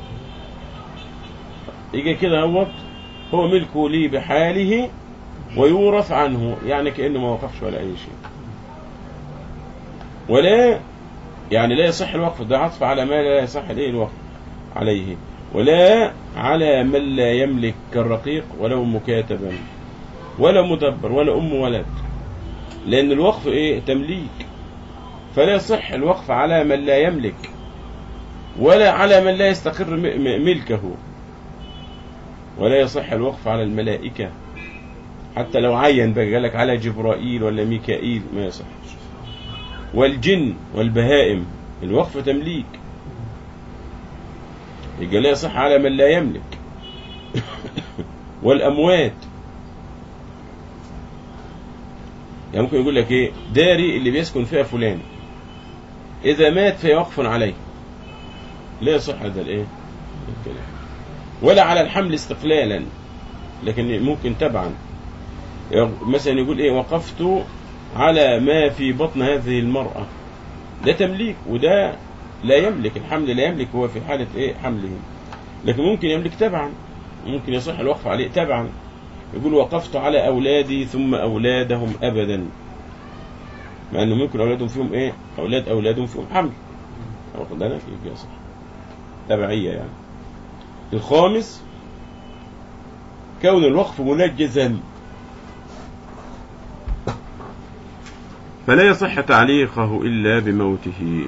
يجي كده هو هو ملكه لي بحاله ويورث عنه يعني كأنه ما وقفش ولا أي شيء ولا يعني لا يصح الوقف ده عطف على ما لا يصح الايه الوقف عليه ولا على من لا يملك كالرقيق ولو مكاتبا ولا مدبر ولا ام ولد لان الوقف ايه تمليك فلا يصح الوقف على من لا يملك ولا على من لا يستقر م- م- ملكه ولا يصح الوقف على الملائكة حتى لو عين بقى قالك على جبرائيل ولا ميكائيل ما يصح والجن والبهائم الوقف تمليك يبقى لا يصح على من لا يملك والأموات يعني ممكن يقول لك ايه داري اللي بيسكن فيها فلان إذا مات فيوقف عليه لا يصح هذا الايه الكلام ولا على الحمل استقلالا لكن ممكن تبعا مثلا يقول ايه وقفت على ما في بطن هذه المرأة ده تمليك وده لا يملك الحمل لا يملك هو في حالة ايه حمله لكن ممكن يملك تبعا ممكن يصح الوقف عليه تبعا يقول وقفت على أولادي ثم أولادهم أبدا مع أنه ممكن أولادهم فيهم إيه أولاد أولادهم فيهم حمل واخد بالك يبقى صح تبعية يعني الخامس كون الوقف منجزا فلا يصح تعليقه إلا بموته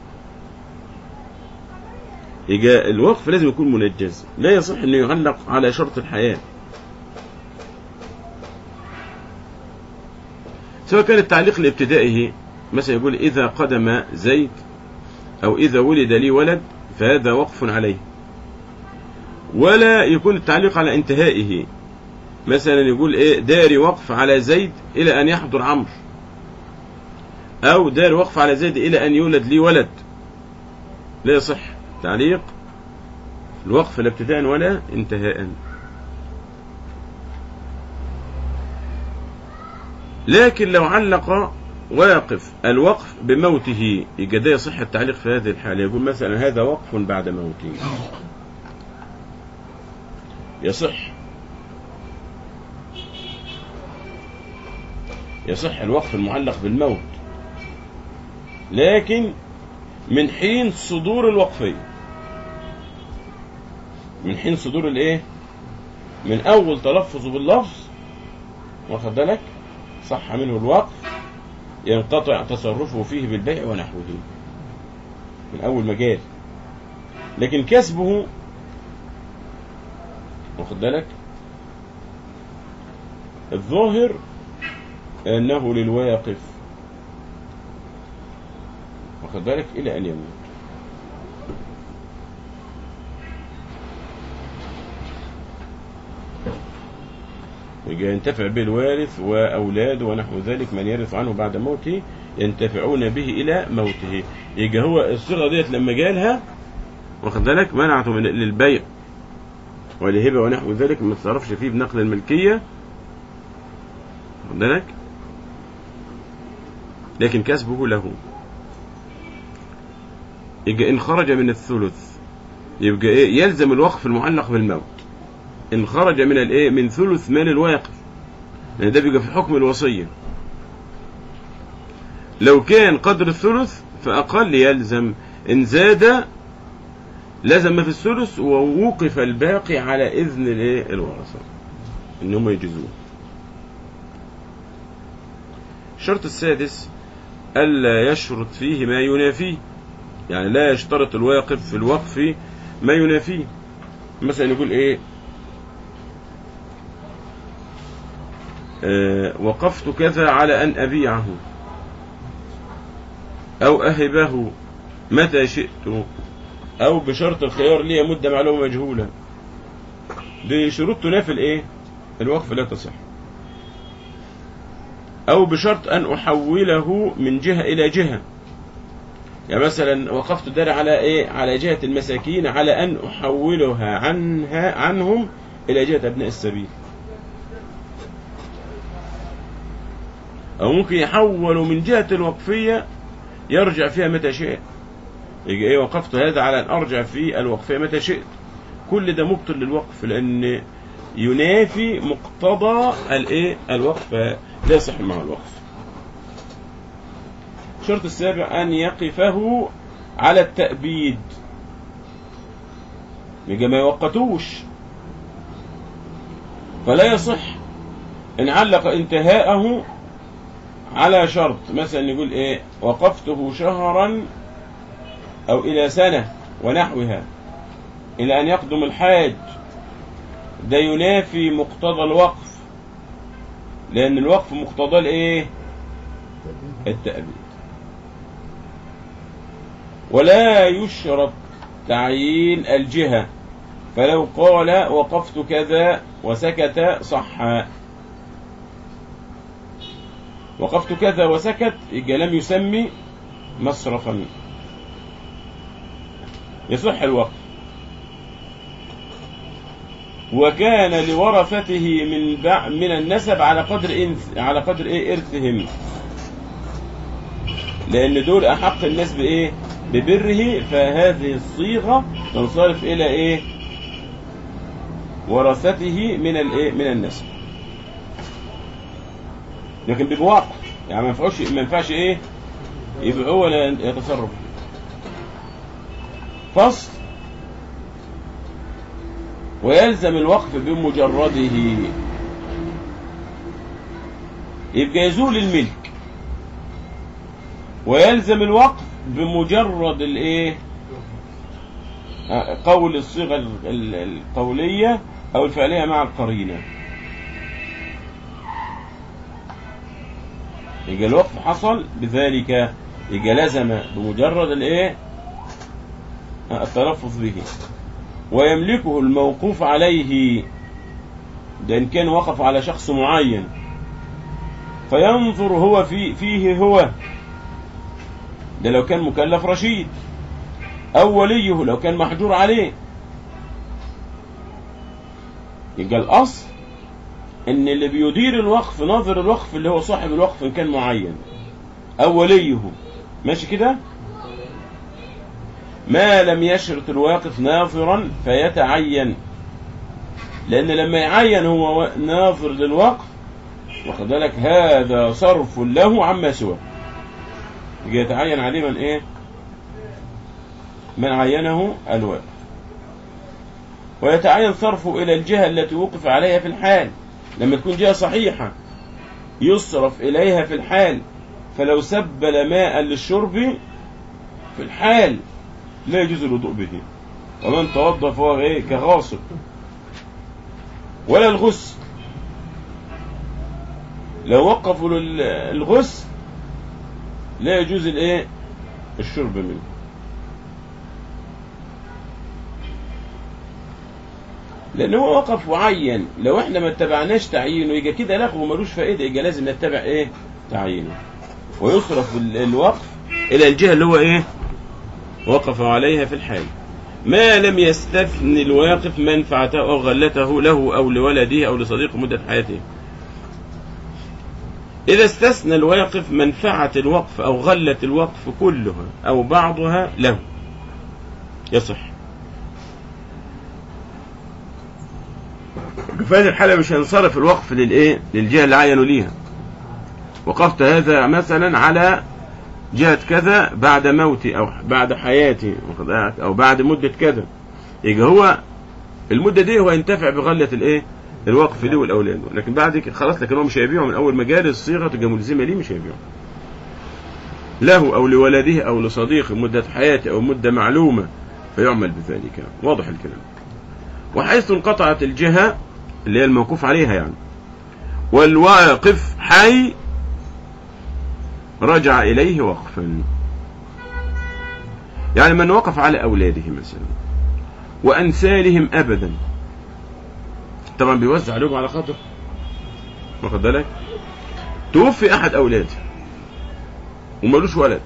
يجا الوقف لازم يكون منجز لا يصح أنه يعلق على شرط الحياة سواء كان التعليق لابتدائه مثلا يقول إذا قدم زيد أو إذا ولد لي ولد فهذا وقف عليه ولا يكون التعليق على انتهائه مثلا يقول إيه داري وقف على زيد إلى أن يحضر عمرو أو داري وقف على زيد إلى أن يولد لي ولد لا يصح تعليق الوقف لا ابتداء ولا انتهاء لكن لو علق واقف الوقف بموته يبقى ده يصح التعليق في هذه الحالة يقول مثلا هذا وقف بعد موته يصح يصح الوقف المعلق بالموت لكن من حين صدور الوقفية من حين صدور الايه من اول تلفظ باللفظ واخد بالك صح منه الوقف ينقطع تصرفه فيه بالبيع ونحوه من اول ما جاء لكن كسبه واخد بالك الظاهر انه للواقف واخد بالك الى ان يموت يبقى ينتفع به الوارث واولاده ونحو ذلك من يرث عنه بعد موته ينتفعون به الى موته يبقى هو الصيغه ديت لما جالها واخد بالك منعته من للبيع والهبه ونحو ذلك ما تصرفش فيه بنقل الملكيه واخد بالك لكن كسبه له يبقى ان خرج من الثلث يبقى ايه يلزم الوقف المعلق بالموت ان خرج من الايه من ثلث مال الواقف لان ده بيبقى في حكم الوصيه لو كان قدر الثلث فاقل يلزم ان زاد لزم في الثلث ووقف الباقي على اذن الايه الورثه ان هم يجزوه الشرط السادس الا يشرط فيه ما ينافيه يعني لا يشترط الواقف في الوقف ما ينافيه مثلا يقول ايه آه وقفت كذا على أن أبيعه أو أهبه متى شئت أو بشرط الخيار لي مدة معلومة مجهولة دي شروط تنافي الإيه؟ الوقف لا تصح أو بشرط أن أحوله من جهة إلى جهة يعني مثلا وقفت الدار على إيه؟ على جهة المساكين على أن أحولها عنها عنهم إلى جهة أبناء السبيل أو ممكن يحولوا من جهة الوقفية يرجع فيها متى شئت يجي إيه وقفت هذا على أن أرجع في الوقفية متى شئت كل ده مبطل للوقف لأن ينافي مقتضى الإيه الوقف لا يصح مع الوقف الشرط السابع أن يقفه على التأبيد يبقى ما يوقتوش فلا يصح إن علق انتهاءه على شرط مثلا يقول إيه وقفته شهرا أو إلى سنة ونحوها إلى أن يقدم الحاج ده ينافي مقتضى الوقف لأن الوقف مقتضى الإيه التأبيد ولا يشرط تعيين الجهة فلو قال وقفت كذا وسكت صح وقفت كذا وسكت يبقى لم يسمي مصرفا يصح الوقف وكان لورثته من بع من النسب على قدر إنث على قدر ايه ارثهم لان دول احق الناس بايه ببره فهذه الصيغه تنصرف الى ايه ورثته من الايه من النسب لكن بيبقى وقف يعني ما ينفعش ما ينفعش ايه يبقى هو لا يتصرف فصل ويلزم الوقف بمجرده يبقى يزول الملك ويلزم الوقف بمجرد الايه آه، قول الصيغه ال- ال- القوليه او الفعليه مع القرينه يبقى الوقف حصل بذلك يبقى لزم بمجرد الايه آه، التلفظ به ويملكه الموقوف عليه ده إن كان وقف على شخص معين فينظر هو في فيه هو ده لو كان مكلف رشيد أو وليه لو كان محجور عليه يبقى الأصل إن اللي بيدير الوقف ناظر الوقف اللي هو صاحب الوقف إن كان معين أو وليه ماشي كده؟ ما لم يشرط الواقف ناظرا فيتعين لأن لما يعين هو و- ناظر للوقف واخد بالك هذا صرف له عما سواه يجي يتعين عليه من ايه من عينه الواقف ويتعين صرفه إلى الجهة التي وقف عليها في الحال لما تكون جهة صحيحة يصرف إليها في الحال فلو سبل ماء للشرب في الحال لا يجوز الوضوء به ومن توضى فهو ايه كغاصب ولا الغسل لو وقفوا لل- الغسل لا يجوز الايه الشرب منه لان هو وقف وعين لو احنا ما اتبعناش تعيينه يبقى كده لغو ملوش فائده يبقى لازم نتبع ايه تعيينه ويصرف ال- الوقف الى الجهه اللي هو ايه وقف عليها في الحال ما لم يستثن الواقف منفعته أو غلته له أو لولده أو لصديقه مدة حياته إذا استثنى الواقف منفعة الوقف أو غلة الوقف كلها أو بعضها له يصح في هذه الحالة مش هينصرف الوقف للإيه؟ للجهة اللي عينوا ليها وقفت هذا مثلا على جهة كذا بعد موتي أو بعد حياتي واخد بالك؟ أو بعد مدة كذا يبقى هو المدة دي هو ينتفع بغلة الإيه؟ الوقف دي والأولاد لكن بعد كده خلاص لكن هو مش هيبيعه من أول ما جال الصيغة تبقى ملزمة ليه مش هيبيعه له أو لولده أو لصديقه مدة حياته أو مدة معلومة فيعمل بذلك واضح الكلام وحيث انقطعت الجهة اللي هي الموقوف عليها يعني والواقف حي رجع إليه وقفا يعني من وقف على أولاده مثلا وأنسالهم أبدا طبعا بيوزع عليهم على خاطر واخد بالك توفي أحد أولاده ومالوش ولد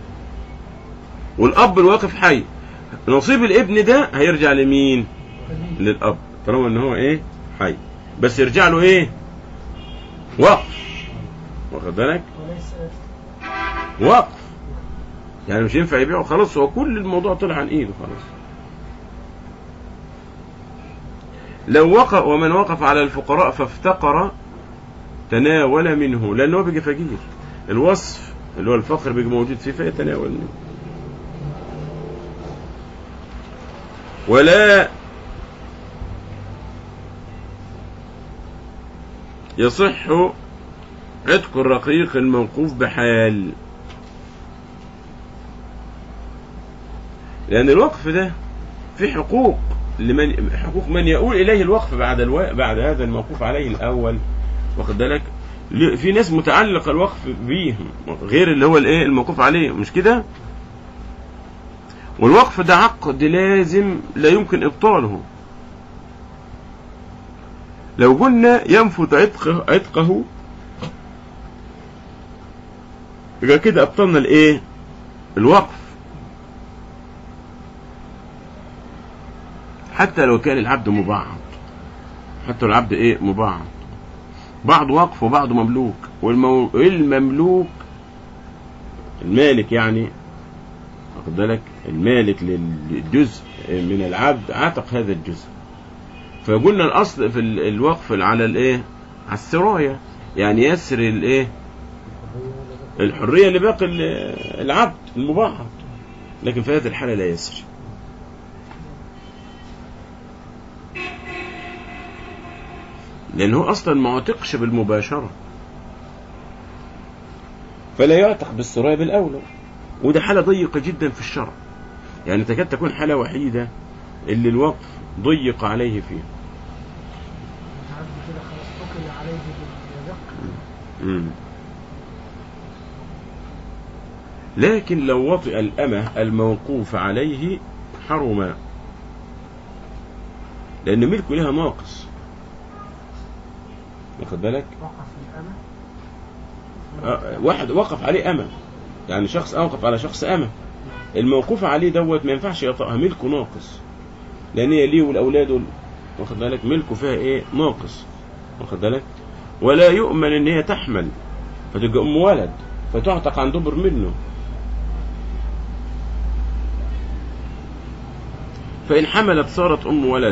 والأب الواقف حي نصيب الابن ده هيرجع لمين للأب طالما ان هو ايه حي بس يرجع له ايه وقف واخد بالك
وليس
وقف يعني مش ينفع يبيعه خلاص هو كل الموضوع طلع عن ايده خلاص لو وقف ومن وقف على الفقراء فافتقر تناول منه لانه هو بيجي فقير الوصف اللي هو الفقر بيجي موجود فيه فيتناول منه ولا يصح عتق الرقيق الموقوف بحال لأن الوقف ده في حقوق لمن حقوق من يؤول إليه الوقف بعد الو... بعد هذا الموقوف عليه الأول واخد بالك ل- في ناس متعلق الوقف بيهم غير اللي هو الايه الموقوف عليه مش كده والوقف ده عقد لازم لا يمكن ابطاله لو قلنا ينفذ عتقه عتقه يبقى كده ابطلنا الايه الوقف حتى لو كان العبد مبعض حتى لو العبد ايه مبعض بعض وقف وبعض مملوك والمو... المملوك المالك يعني واخد بالك المالك للجزء من العبد عتق هذا الجزء فقلنا الاصل في ال- الوقف على الايه على السرايه يعني يسري الايه الحريه لباقي ال- العبد المبعض لكن في هذه الحاله لا يسري لأن هو أصلا ما عتقش بالمباشرة فلا يعتق بالسراية بالأولى وده حالة ضيقة جدا في الشرع يعني تكاد تكون حالة وحيدة اللي الوقف ضيق عليه فيها
العبد كده خلاص حكم عليه بالرق
مم. لكن لو وطئ الأمة الموقوف عليه حرما لأن ملكه لها ناقص واخد بالك
وقف الأمة
آه، واحد وقف عليه أمة يعني شخص أوقف على شخص أمة الموقوف عليه دوت ما ينفعش يطأها ملكه ناقص لأن هي ليه والأولاد وال- واخد بالك ملكه فيها إيه ناقص واخد بالك ولا يؤمن إن هي تحمل فتبقى أم ولد فتعتق عن دبر منه فإن حملت صارت أم ولد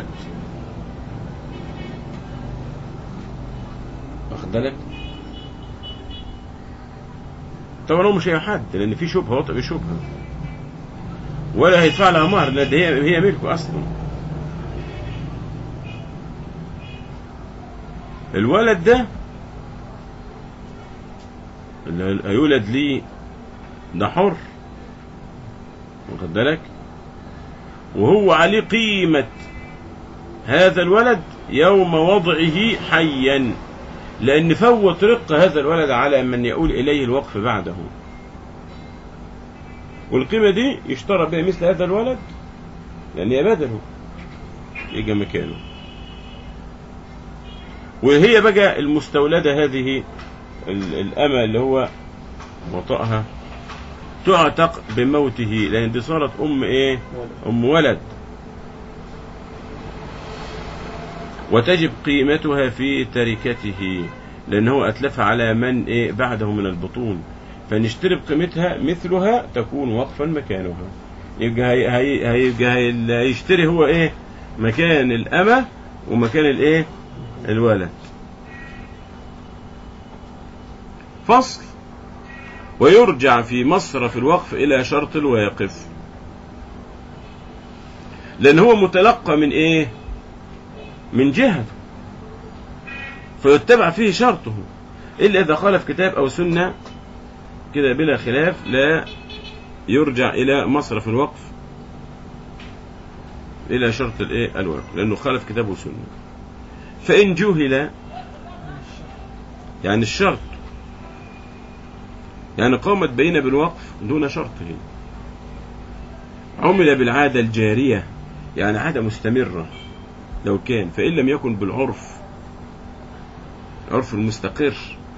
واخد بالك طبعا هو مش هيحد لان في شبهه وطئ بشبهه ولا هيدفع لها مهر لان هي هي ملكه اصلا الولد ده اللي هيولد ليه ده حر واخد بالك وهو عليه قيمة هذا الولد يوم وضعه حيا لأن فوت رق هذا الولد على من يؤول إليه الوقف بعده والقيمة دي يشترى بها مثل هذا الولد لأن هي بدله يجي مكانه وهي بقى المستولدة هذه ال- الأمة اللي هو وطأها تعتق بموته لأن دي صارت أم إيه أم ولد وتجب قيمتها في تركته لأنه أتلفها على من إيه بعده من البطون فنشتري بقيمتها مثلها تكون وقفا مكانها يبقى هي هي هيبقى هي اللي هيشتري هو إيه مكان الأمة ومكان الإيه الولد فصل ويرجع في مصرف الوقف إلى شرط الواقف لأن هو متلقى من إيه من جهته فيتبع فيه شرطه إلا إذا خالف كتاب أو سنة كده بلا خلاف لا يرجع إلى مصرف الوقف إلى شرط الإيه الوقف لأنه خالف كتاب وسنة فإن جهل يعني الشرط يعني قامت بين بالوقف دون شرطه عمل بالعادة الجارية يعني عادة مستمرة لو كان فإن لم يكن بالعرف عرف المستقر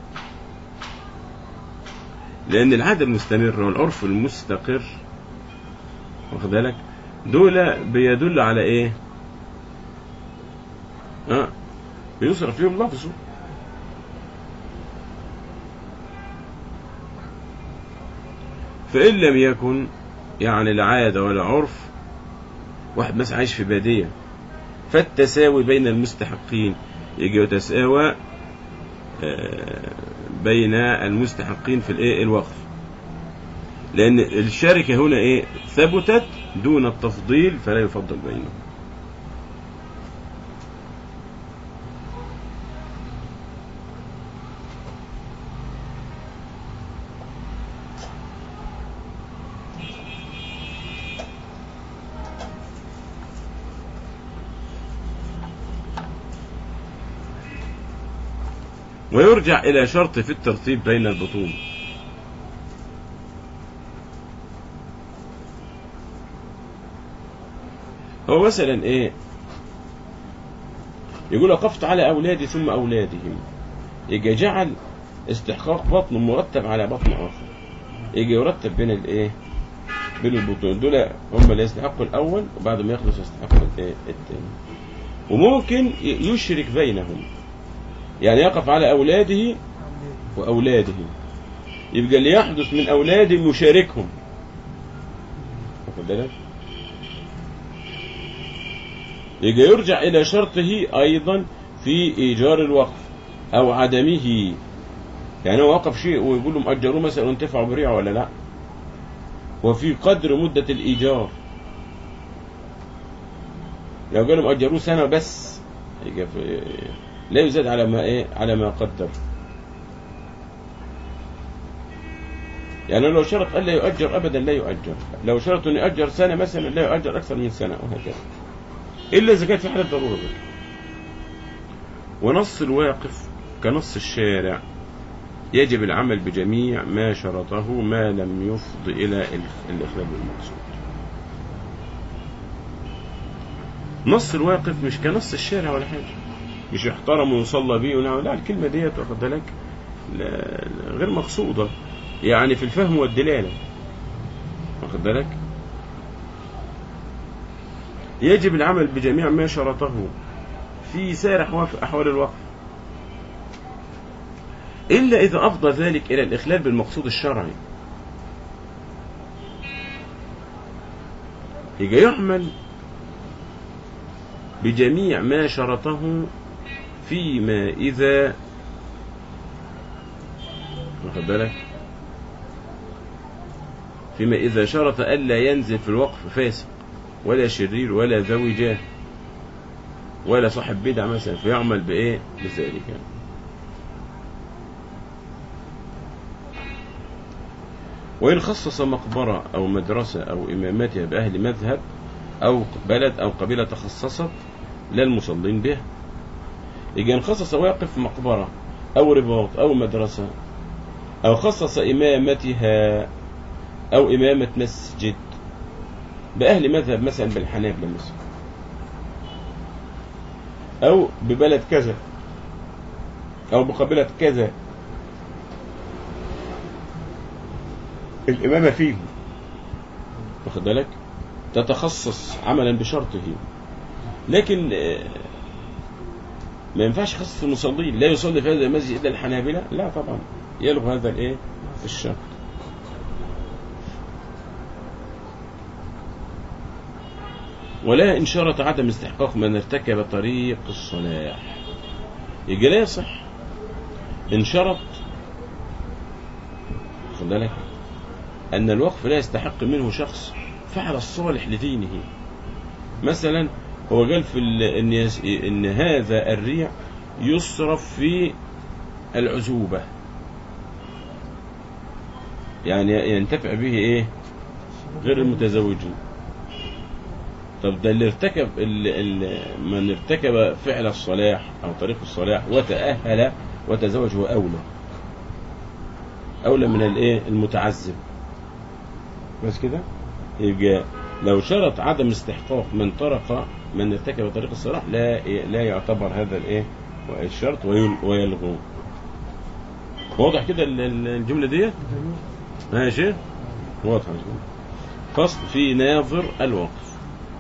لأن العادة المستمرة والعرف المستقر واخد بالك دول بيدل على إيه؟ ها بيصرف فيهم لفظه فإن لم يكن يعني العادة ولا عرف واحد مثلا عايش في بادية فالتساوي بين المستحقين يجي يتساوى آه، بين المستحقين في الايه الوقف لأن الشركة هنا إيه ثبتت دون التفضيل فلا يفضل بينهم ويرجع إلى شرط في الترتيب بين البطون هو مثلا إيه يقول وقفت على أولادي ثم أولادهم يجي جعل استحقاق بطن مرتب على بطن آخر يجي يرتب بين الإيه بين البطون دول هم اللي يستحقوا الأول وبعد ما يخلص يستحقوا الإيه الثاني وممكن ي- يشرك بينهم يعني يقف على أولاده وأولاده يبقى اللي يحدث من أولادهم يشاركهم واخد بالك؟ يجي يرجع إلى شرطه أيضا في إيجار الوقف أو عدمه يعني هو وقف شيء ويقول لهم أجروه مثلا وانتفعوا بريعه ولا لا وفي قدر مدة الإيجار لو قالوا أجروه سنة بس يجي في لا يزاد على ما إيه على ما قدر يعني لو شرط ألا يؤجر أبدا لا يؤجر لو شرط أن يؤجر سنة مثلا لا يؤجر أكثر من سنة وهكذا إلا إذا كانت في حالة ضرورة بقى. ونص الواقف كنص الشارع يجب العمل بجميع ما شرطه ما لم يفض إلى ال- الإخلال بالمقصود نص الواقف مش كنص الشارع ولا حاجة مش يحترم ويصلى بيه ونعم لا الكلمة ديت واخد بالك لا- لا، غير مقصودة يعني في الفهم والدلالة واخد بالك يجب العمل بجميع ما شرطه في سائر أحوال- أحوال الوقف إلا إذا أفضى ذلك إلى الإخلال بالمقصود الشرعي يجي يعمل بجميع ما شرطه فيما إذا واخد بالك فيما إذا شرط ألا ينزل في الوقف فاسق ولا شرير ولا ذوي جاه ولا صاحب بدعة مثلا فيعمل بإيه بذلك يعني. وإن خصص مقبرة أو مدرسة أو إمامتها بأهل مذهب أو بلد أو قبيلة تخصصت لا المصلين به يجي إن خصص واقف مقبرة أو رباط أو مدرسة أو خصص إمامتها أو إمامة مسجد بأهل مذهب مثلا بالحنابلة مثلا أو ببلد كذا أو بقبيلة كذا الإمامة فيه واخد بالك تتخصص عملا بشرطه لكن آه، ما ينفعش يخصص المصلين لا يصلي في هذا المسجد إلا الحنابلة لا طبعا يلغى هذا الإيه الشرط ولا إن شرط عدم استحقاق من ارتكب طريق الصلاح يجي لا يصح إن شرط خد بالك أن الوقف لا يستحق منه شخص فعل الصالح لدينه مثلا هو قال في ال- إن, يس- إن هذا الريع يصرف في العزوبة يعني ينتفع به إيه غير المتزوجين طب ده اللي ارتكب اللي اللي من ارتكب فعل الصلاح او طريق الصلاح وتأهل وتزوج هو اولى اولى من الايه المتعذب بس كده يبقى لو شرط عدم استحقاق من طرق من ارتكب طريق الصلاح لا لا يعتبر هذا الايه الشرط ويل- ويلغو واضح كده ال- ال- الجمله ديت
جميل
ماشي واضح الجملة. فصل في ناظر الوقف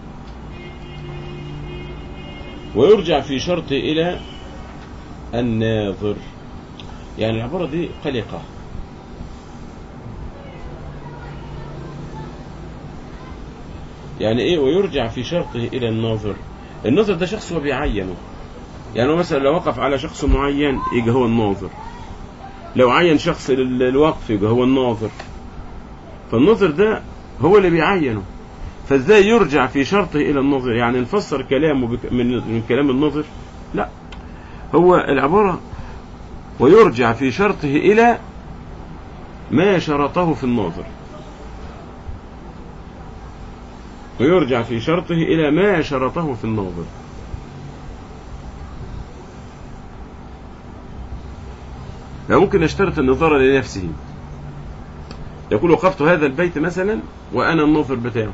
ويرجع في شرطه إلى الناظر يعني العبارة دي قلقة يعني ايه ويرجع في شرطه الى الناظر الناظر ده شخص هو بيعينه يعني هو مثلا لو وقف على شخص معين يبقى هو الناظر لو عين شخص لل- للوقف يبقى هو الناظر فالنظر ده هو اللي بيعينه فازاي يرجع في شرطه الى النظر يعني نفسر كلامه بك من من كلام النظر لا هو العباره ويرجع في شرطه الى ما شرطه في الناظر ويرجع في شرطه الى ما شرطه في الناظر فممكن يشترط النظارة لنفسه يقول وقفت هذا البيت مثلا وأنا الناظر بتاعه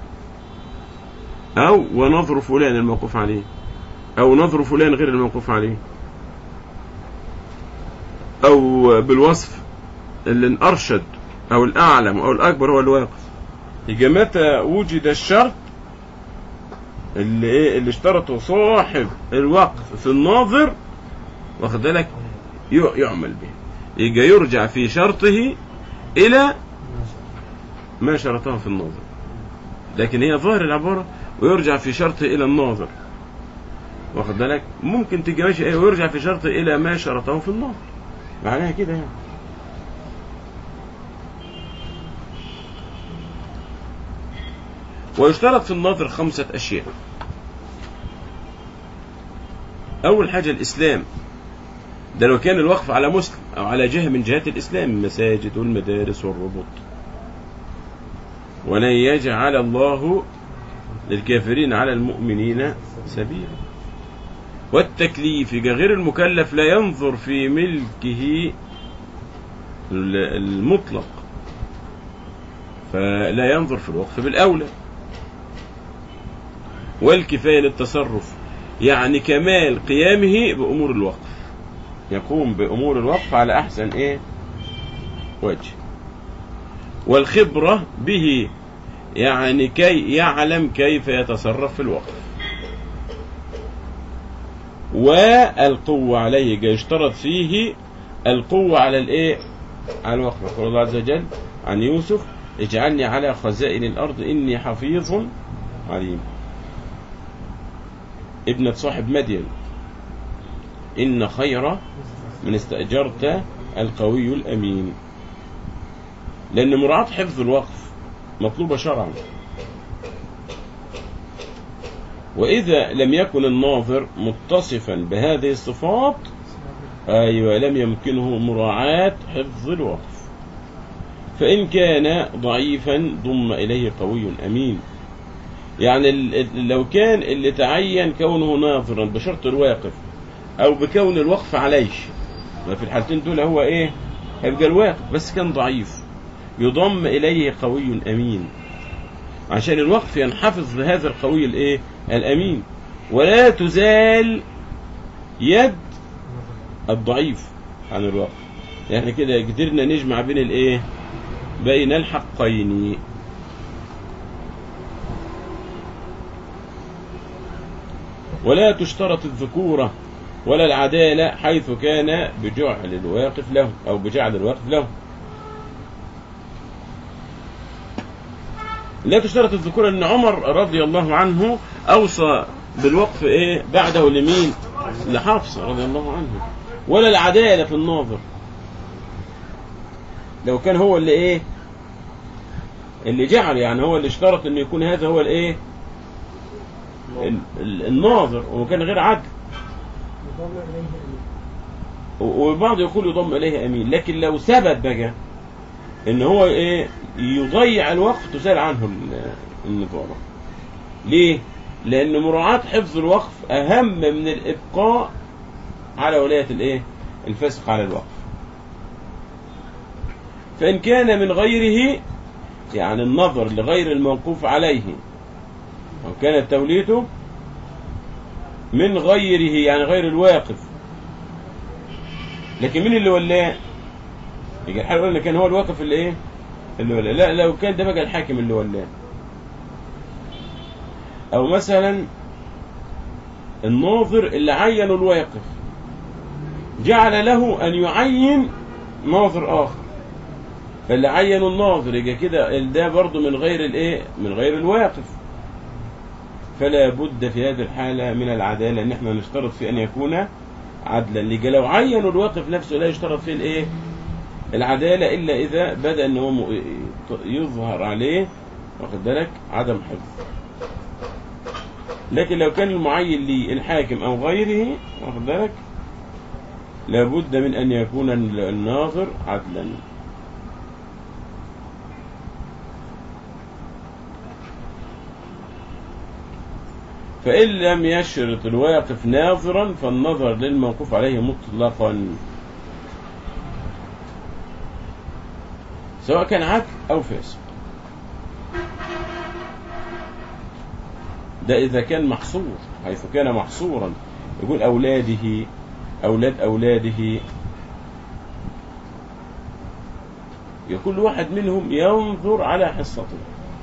أو ونظر فلان الموقوف عليه أو نظر فلان غير الموقوف عليه أو بالوصف اللي الأرشد أو الأعلم أو الأكبر هو الواقف يبقى متى وجد الشرط اللي إيه اللي اشترطه صاحب الوقف في الناظر واخد بالك ي- يعمل به يبقى يرجع في شرطه إلى ما شرطه في الناظر لكن هي ظاهر العبارة ويرجع في شرطه إلى الناظر واخد بالك ممكن تيجي ماشي ايه ويرجع في شرطه إلى ما شرطه في الناظر معناها كده يعني ويشترط في الناظر خمسة أشياء أول حاجة الإسلام ده لو كان الوقف على مسلم أو على جهة من جهات الإسلام المساجد والمدارس والربط ولن يجعل الله للكافرين على المؤمنين سبيلا والتكليف يبقى غير المكلف لا ينظر في ملكه ال- المطلق فلا ينظر في الوقف بالأولى والكفاية للتصرف يعني كمال قيامه بأمور الوقف يقوم بأمور الوقف على أحسن إيه وجه والخبرة به يعني كي يعلم كيف يتصرف في الوقف والقوة عليه جاي يشترط فيه القوة على الايه على الوقف يقول الله عز وجل عن يوسف اجعلني على خزائن الأرض إني حفيظ عليم ابنة صاحب مدين إن خير من استأجرت القوي الأمين لأن مراعاة حفظ الوقف مطلوبة شرعا وإذا لم يكن الناظر متصفا بهذه الصفات أيوة لم يمكنه مراعاة حفظ الوقف فإن كان ضعيفا ضم إليه قوي أمين يعني ال- ال- لو كان اللي تعين كونه ناظرا بشرط الواقف أو بكون الوقف عليه ما في الحالتين دول هو إيه هيبقى الواقف بس كان ضعيف يضم إليه قوي أمين عشان الوقف ينحفظ بهذا القوي الإيه الأمين ولا تزال يد الضعيف عن الوقف يعني كده قدرنا نجمع بين الإيه بين الحقين ولا تشترط الذكورة ولا العدالة حيث كان بجعل الواقف له أو بجعل الواقف له لا تشترط الذكورة أن عمر رضي الله عنه أوصى بالوقف إيه بعده لمين لحفص رضي الله عنه ولا العدالة في الناظر لو كان هو اللي إيه اللي جعل يعني هو اللي اشترط أن يكون هذا هو الإيه ال- ال- الناظر وكان غير عدل
يضم إليه أمين
و- وبعض يقول يضم إليه أمين لكن لو ثبت بقى إن هو إيه يضيع الوقف تزال عنه ال- النظارة ليه؟ لأن مراعاة حفظ الوقف أهم من الإبقاء على ولاية الإيه؟ الفاسق على الوقف فإن كان من غيره يعني النظر لغير الموقوف عليه أو كانت توليته من غيره يعني غير الواقف لكن مين اللي ولاه يجي الحال يقول لك كان هو الواقف اللي ايه اللي ولاه لا لو كان ده بقى الحاكم اللي ولاه او مثلا الناظر اللي عينوا الواقف جعل له ان يعين ناظر اخر فاللي عينوا الناظر يجي كده ده برضه من غير الايه من غير الواقف فلا بد في هذه الحالة من العدالة ان احنا نشترط في ان يكون عدلا لجا لو عينوا الواقف نفسه لا يشترط فيه الايه العدالة إلا إذا بدأ أن هو م- يظهر عليه واخد بالك عدم حفظ لكن لو كان المعين لي الحاكم أو غيره واخد بالك لابد من أن يكون ال- الناظر عدلا فإن لم يشرط الواقف ناظرا فالنظر للموقوف عليه مطلقا سواء كان عدل أو فاسق ده إذا كان محصور حيث كان محصورا يقول أولاده أولاد أولاده كل واحد منهم ينظر على حصته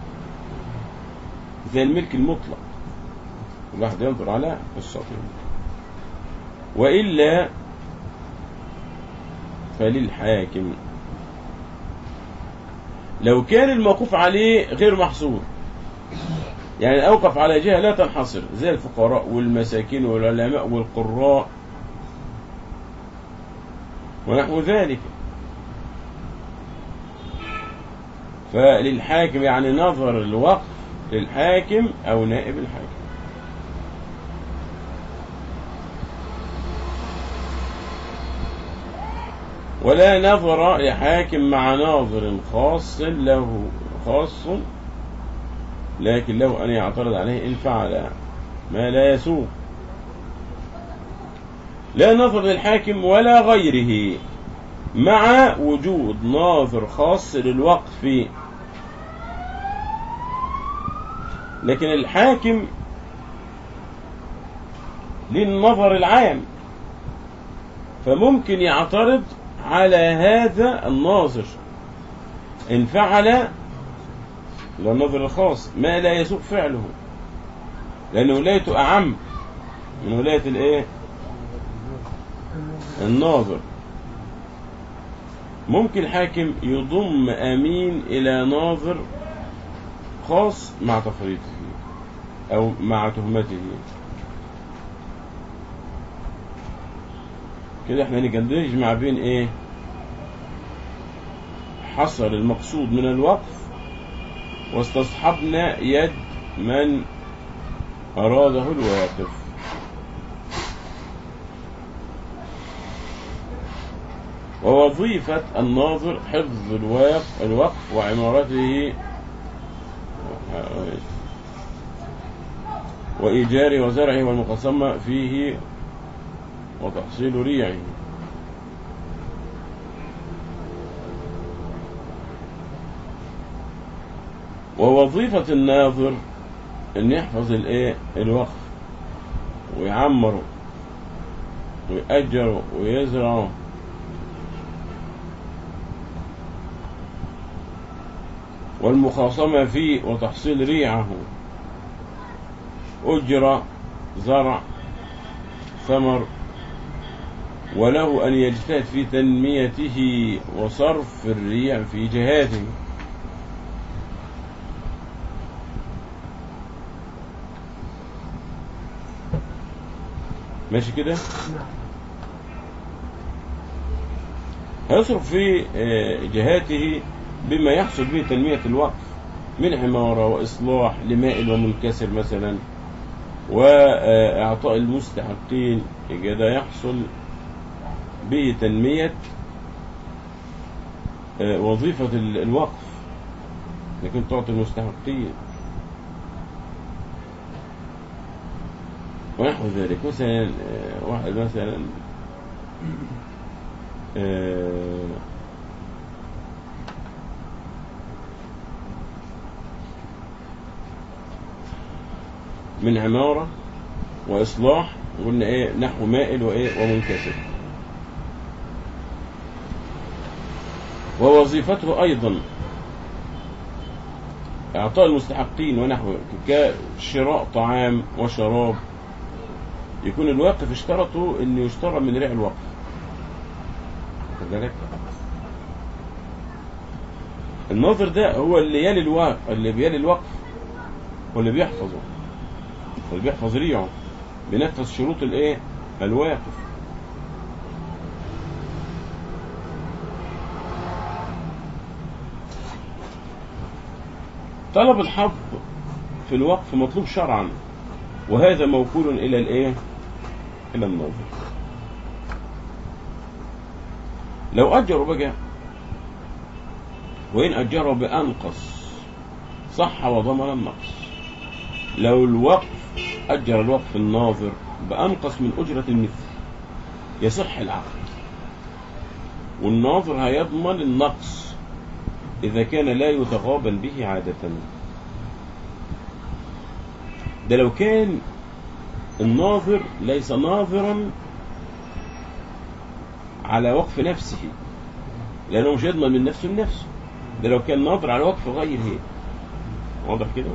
زي الملك المطلق كل واحد ينظر على حصته وإلا فللحاكم لو كان الموقوف عليه غير محصور يعني أوقف على جهة لا تنحصر زي الفقراء والمساكين والعلماء والقراء ونحو ذلك فللحاكم يعني نظر الوقف للحاكم أو نائب الحاكم ولا نظر لحاكم مع ناظر خاص له خاص لكن له أن يعترض عليه إن فعل ما لا يسوق لا نظر للحاكم ولا غيره مع وجود ناظر خاص للوقف لكن الحاكم للنظر العام فممكن يعترض على هذا الناظر إن فعل للنظر الخاص ما لا يسوق فعله لأن ولايته أعم من ولاية الإيه؟ الناظر ممكن الحاكم يضم أمين إلى ناظر خاص مع تفريطه أو مع تهمته كده احنا نجندج مع بين ايه حصل المقصود من الوقف واستصحبنا يد من أراده الواقف ووظيفة الناظر حفظ الواقف, الوقف وعمارته وإيجاره وزرعه والمقسمة فيه وتحصيل ريعه ووظيفة الناظر ان يحفظ الايه الوقف ويعمره ويأجره ويزرعه والمخاصمة فيه وتحصيل ريعه أجرة زرع ثمر وله أن يجتهد في تنميته وصرف الريع في جهاته ماشي كده
نعم
هيصرف في آه، جهاته بما يحصل به تنمية الوقف من عمارة وإصلاح لمائل ومنكسر مثلا وإعطاء المستحقين كده يحصل به تنمية آه، وظيفة ال- الوقف لكن تعطي المستحقين ونحو ذلك مثلا آه، واحد مثلا آه، من عمارة وإصلاح قلنا إيه نحو مائل وإيه ومنكسر ووظيفته أيضا إعطاء المستحقين ونحو كشراء طعام وشراب يكون الواقف اشترطوا أن يشترى من ريع الوقف واخد بالك الناظر ده هو اللي يلي الوقف اللي بيلي الوقف واللي بيحفظه واللي بيحفظ ريعه بينفذ شروط الايه الواقف طلب الحظ في الوقف مطلوب شرعا وهذا موكول إلى الإيه؟ إلى الناظر لو أجروا بقى وإن أجروا بأنقص صح وضمن النقص لو الوقف أجر الوقف الناظر بأنقص من أجرة المثل يصح العقد والناظر هيضمن النقص إذا كان لا يتغابن به عادة ده لو كان الناظر ليس ناظرا على وقف نفسه لأنه مش يضمن من نفسه لنفسه ده لو كان ناظر على وقف غيره واضح كده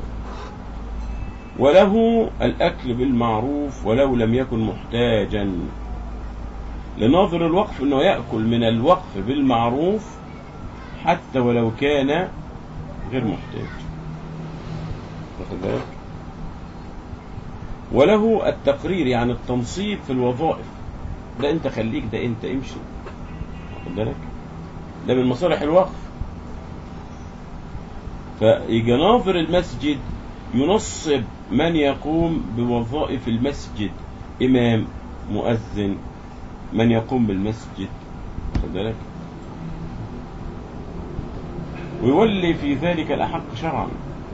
وله الأكل بالمعروف ولو لم يكن محتاجا لناظر الوقف أنه يأكل من الوقف بالمعروف حتى ولو كان غير محتاج واخد بالك وله التقرير يعني التنصيب في الوظائف ده انت خليك ده انت امشي واخد بالك ده من مصالح الوقف فيجي ناظر المسجد ينصب من يقوم بوظائف المسجد إمام مؤذن من يقوم بالمسجد واخد بالك ويولي في ذلك الأحق شرعا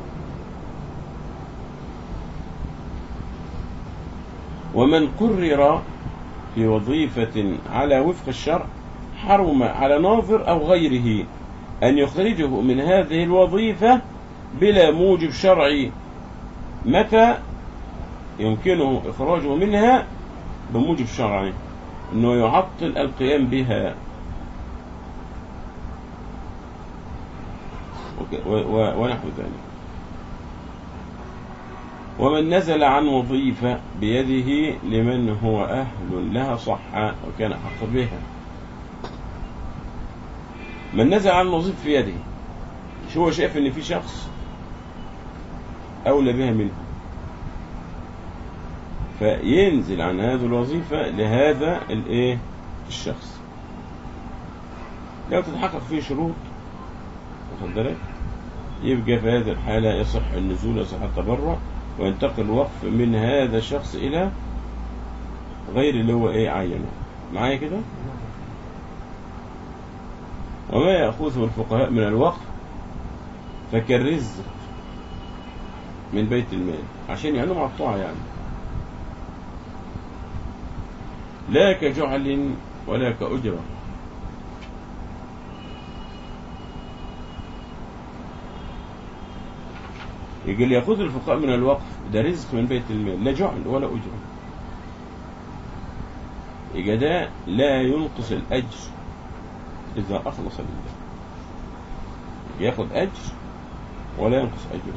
ومن قرر في وظيفة على وفق الشرع حرم على ناظر أو غيره أن يخرجه من هذه الوظيفة بلا موجب شرعي متى يمكنه إخراجه منها بموجب شرعي أنه يعطل القيام بها وك- و- و- ونحو ذلك ومن نزل عن وظيفة بيده لمن هو أهل لها صح وكان أحق بها من نزل عن وظيفة في يده شو هو شايف ان في شخص أولى بها منه فينزل عن هذه الوظيفة لهذا الايه الشخص لو تتحقق فيه شروط واخد بالك يبقى في هذه الحالة يصح النزول يصح التبرع وينتقل الوقف من هذا الشخص إلى غير اللي هو إيه عينه معايا كده وما يأخذه الفقهاء من الوقف فكالرزق من بيت المال عشان يعلم على الطاعة يعني لا كجعل ولا كأجرة يقول يأخذ الفقهاء من الوقف ده رزق من بيت المال لا جعل ولا أجرة يبقى ده لا ينقص الأجر إذا أخلص لله ياخد أجر ولا ينقص أجره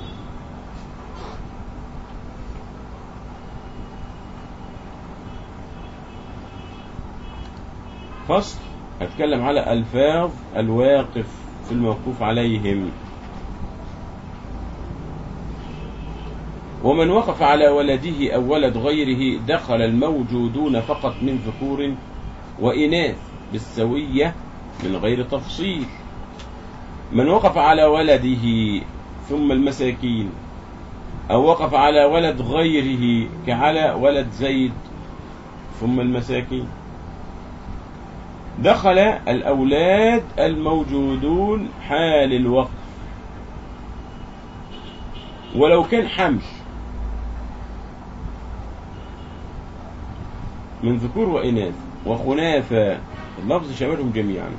فصل أتكلم على ألفاظ الواقف في الموقوف عليهم ومن وقف على ولده أو ولد غيره دخل الموجودون فقط من ذكور وإناث بالسوية من غير تفصيل من وقف على ولده ثم المساكين أو وقف على ولد غيره كعلى ولد زيد ثم المساكين دخل الأولاد الموجودون حال الوقف ولو كان حمل من ذكور وإناث وخنافة اللفظ شاملهم جميعا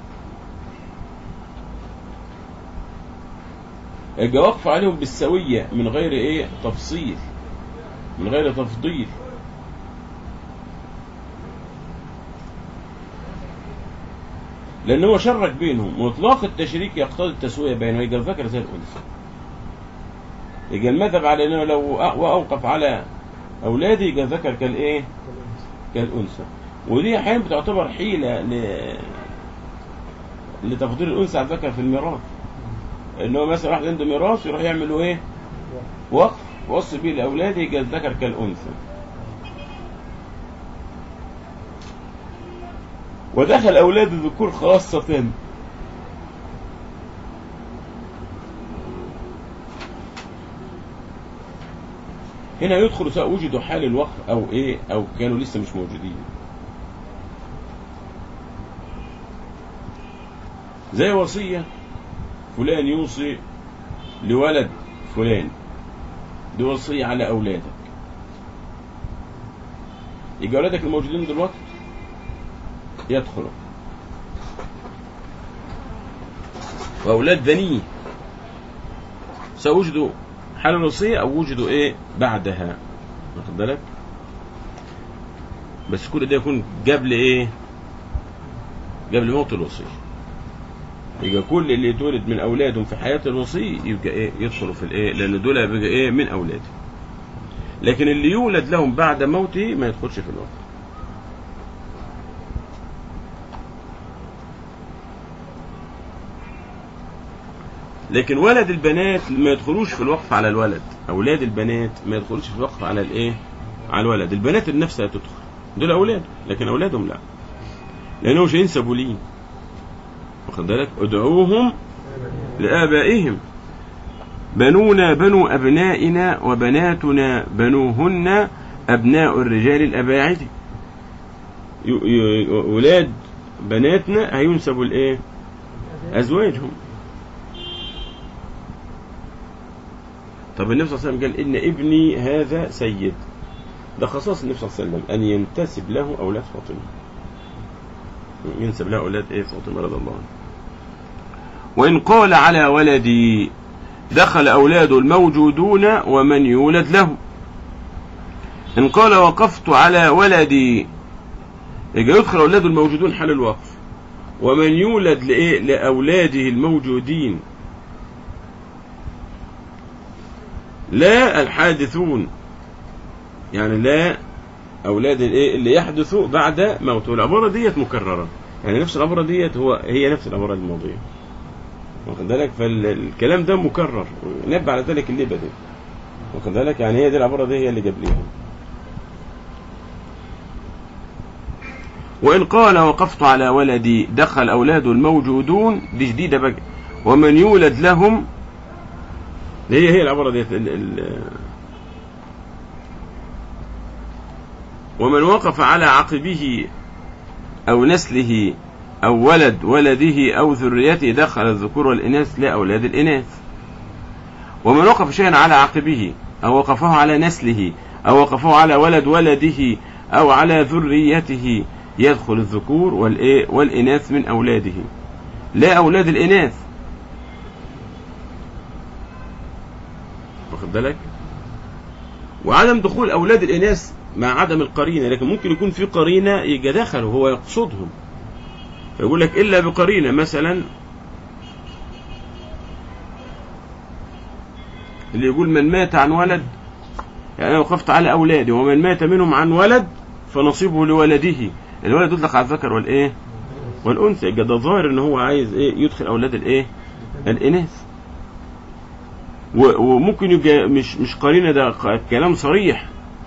يبقى وقف عليهم بالسوية من غير ايه تفصيل من غير تفضيل لأن هو شرك بينهم وإطلاق التشريك يقتضي التسوية بينهم يبقى الذكر زي الأنثى يبقى المذهب على أنه لو أ- وأوقف على أولاده يبقى الذكر كالإيه؟ كالأنثى ودي أحيانا بتعتبر حيلة ل... لتفضيل الأنثى على الذكر في الميراث إن هو مثلا واحد عنده ميراث يروح يعمل له إيه؟ وقف وصي بيه لأولاده يبقى الذكر كالأنثى ودخل أولاد الذكور خاصة هنا يدخل سواء وجدوا حال الوقف او ايه او كانوا لسه مش موجودين زي وصية فلان يوصي لولد فلان دي وصية على أولادك يجي أولادك الموجودين دلوقتي يدخلوا وأولاد بنيه سوجدوا حال الوصية أو وجدوا إيه بعدها واخد بالك بس كل ده يكون قبل إيه قبل موت الوصي يبقى كل اللي يتولد من أولادهم في حياة الوصي يبقى إيه يدخلوا في الإيه لأن دول بقى إيه من أولاده لكن اللي يولد لهم بعد موته ما يدخلش في الوقت لكن ولد البنات ما يدخلوش في الوقف على الولد اولاد البنات ما يدخلوش في الوقف على الايه على الولد البنات نفسها تدخل دول اولاد لكن اولادهم لا لانهم مش هينسبوا ليه واخد بالك ادعوهم لابائهم بنونا بنو ابنائنا وبناتنا بنوهن ابناء الرجال الاباعد ي- ي- اولاد بناتنا هينسبوا لايه ازواجهم طب النبي صلى الله عليه وسلم قال إن ابني هذا سيد ده خصاص النبي صلى الله عليه وسلم أن ينتسب له أولاد فاطمة ينسب له أولاد إيه فاطمة رضي الله عنها وإن قال على ولدي دخل أولاد الموجودون ومن يولد له إن قال وقفت على ولدي يبقى يدخل أولاد الموجودون حال الوقف ومن يولد لإيه لأولاده الموجودين لا الحادثون يعني لا أولاد الإيه اللي يحدثوا بعد موته العبارة ديت مكررة يعني نفس العبارة ديت هو هي نفس العبارة الماضية واخد بالك فالكلام ده مكرر نبع على ذلك اللي بدأ واخد بالك يعني هي دي العبارة دي هي اللي قبليها وإن قال وقفت على ولدي دخل أولاد الموجودون دي جديدة بقى ومن يولد لهم هي هي العبارة ديت ال ال ومن وقف على عقبه أو نسله أو ولد ولده أو ذريته دخل الذكور والإناث لا أولاد الإناث ومن وقف شيئا على عقبه أو وقفه على نسله أو وقفه على ولد ولده أو على ذريته يدخل الذكور والإيه والإناث من أولاده لا أولاد الإناث واخد بالك وعدم دخول أولاد الإناث مع عدم القرينة لكن ممكن يكون في قرينة يجي دخل وهو يقصدهم فيقول لك إلا بقرينة مثلا اللي يقول من مات عن ولد يعني أنا وقفت على أولادي ومن مات منهم عن ولد فنصيبه لولده الولد يطلق على الذكر والإيه والأنثى يبقى ده ظاهر إن هو عايز إيه يدخل أولاد الإيه الإناث و- وممكن يبقى مش مش قرينه ده ق- كلام صريح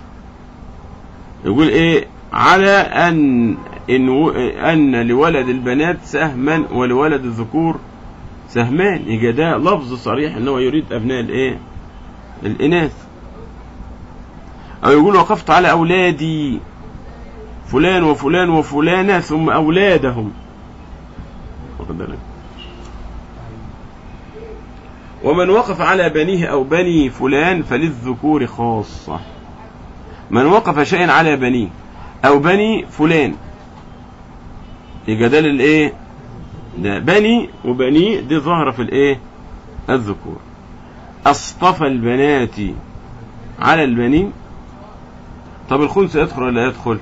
يقول ايه على ان ان و- ان لولد البنات سهما ولولد الذكور سهمان يبقى ده لفظ صريح ان هو يريد ابناء الايه الاناث او يقول وقفت على اولادي فلان وفلان وفلانه ثم اولادهم واخد بالك ومن وقف على بنيه أو بني فلان فللذكور خاصة من وقف شيئا على بنيه أو بني فلان يبقى ده للإيه ده بني وبني دي ظاهرة في الإيه الذكور أصطفى البنات على البنين طب الخنثى يدخل ولا لا يدخل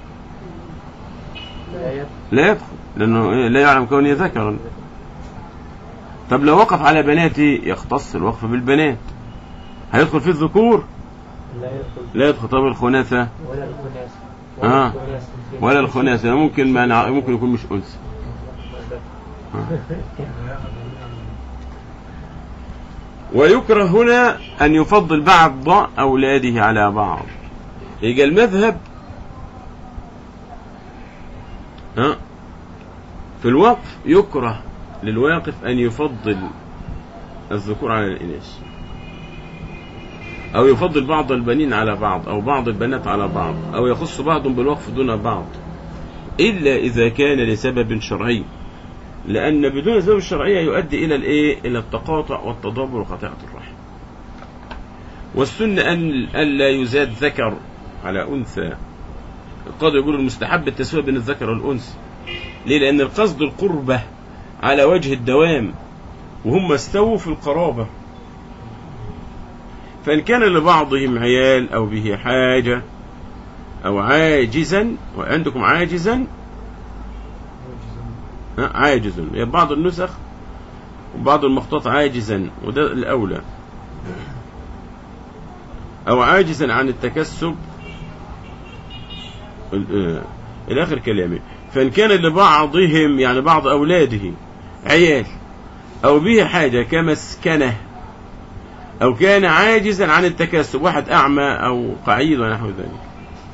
لا يدخل
لا يدخل لأنه إيه؟ لا يعلم كونه ذكرا طب لو وقف على بناتي يختص الوقف بالبنات هيدخل في الذكور
لا يدخل
لا يدخل طب الخناثة
ولا الخناس
آه.
الخناس.
ولا الخناثة ممكن ما نع... ممكن يكون مش أنثى ويكره هنا أن يفضل بعض أولاده على بعض يبقى المذهب ها في الوقف يكره للواقف أن يفضل الذكور على الإناث أو يفضل بعض البنين على بعض أو بعض البنات على بعض أو يخص بعضهم بالوقف دون بعض إلا إذا كان لسبب شرعي لأن بدون السبب الشرعية يؤدي إلى الإيه؟ إلى التقاطع والتضابر وقطيعة الرحم. والسنة أن ألا يزاد ذكر على أنثى. القاضي يقول المستحب التسوية بين الذكر والأنثى. ليه؟ لأن القصد القربة على وجه الدوام وهم استووا في القرابة. فإن كان لبعضهم عيال أو به حاجة أو عاجزا وعندكم عاجزا ها، عاجز يعني بعض النسخ وبعض المخطوط عاجزا وده الأولى أو عاجزا عن التكسب ال- آه، إلى آخر كلامي فإن كان لبعضهم يعني بعض أولاده عيال أو به حاجة كمسكنة أو كان عاجزا عن التكسب واحد أعمى أو قعيد ونحو ذلك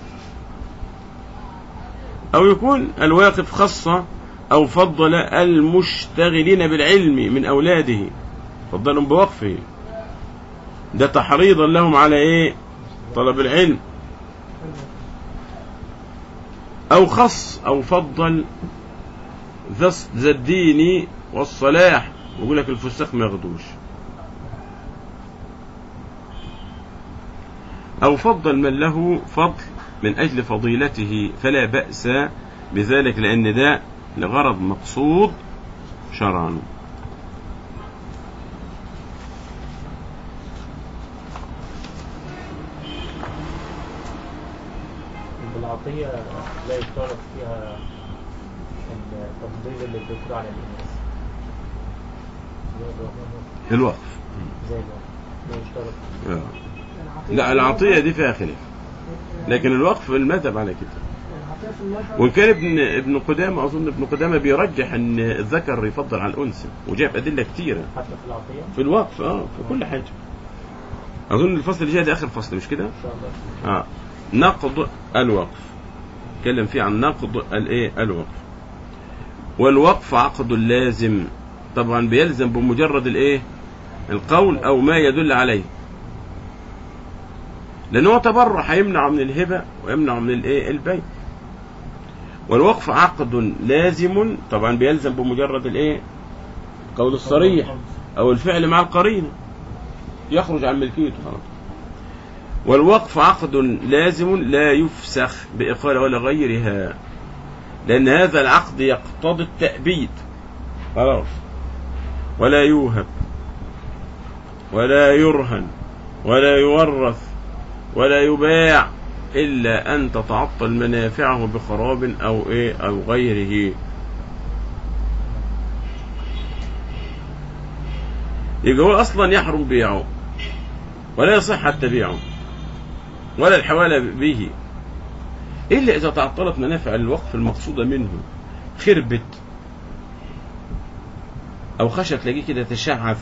أو يكون الواقف خاصة أو فضل المشتغلين بالعلم من أولاده فضلهم بوقفه ده تحريضا لهم على إيه طلب العلم أو خص أو فضل ذا ذا الدين والصلاح ويقول لك الفساق ما ياخدوش أو فضل من له فضل من أجل فضيلته فلا بأس بذلك لأن ده لغرض مقصود شرعا
بالعطية لا يشترط فيها التفضيل اللي الذكور على الإناث زي الوقف-
الوقف
زي الوقف لا يشترط
آه. لا العطية دي فيها خلاف لكن الوقف المذهب على كده
العطية في المذهب
وإن كان ابن ابن قدامة أظن ابن قدامة بيرجح أن الذكر يفضل على الأنثى وجاب أدلة كتيرة
حتى في العطية
في الوقف اه في كل حاجة أظن الفصل اللي جاي ده آخر فصل مش كده؟
إن شاء الله
اه نقض الوقف اتكلم فيه عن نقض الايه الوقف والوقف عقد لازم طبعا بيلزم بمجرد الايه القول او ما يدل عليه لان هو تبرع هيمنع من الهبه ويمنع من الايه البيع والوقف عقد لازم طبعا بيلزم بمجرد الايه القول الصريح او الفعل مع القرينه يخرج عن ملكيته خلاص والوقف عقد لازم لا يفسخ بإقالة ولا غيرها لأن هذا العقد يقتضي التأبيد خلاص ولا يوهب ولا يرهن ولا يورث ولا يباع إلا أن تتعطل منافعه بخراب أو إيه أو غيره يبقى هو أصلا يحرم بيعه ولا يصح حتى بيعه ولا الحوالة به إلا إذا تعطلت منافع الوقف المقصودة منه خربت أو خشب تلاقيه كده تشعث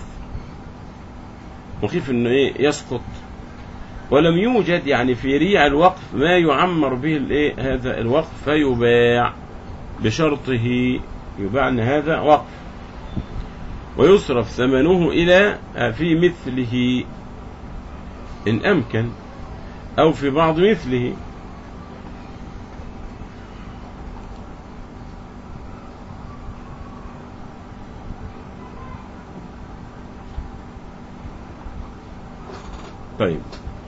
وخيف إنه إيه يسقط ولم يوجد يعني في ريع الوقف ما يعمر به الإيه هذا الوقف فيباع بشرطه يباع أن هذا وقف ويصرف ثمنه إلى في مثله إن أمكن أو في بعض مثله طيب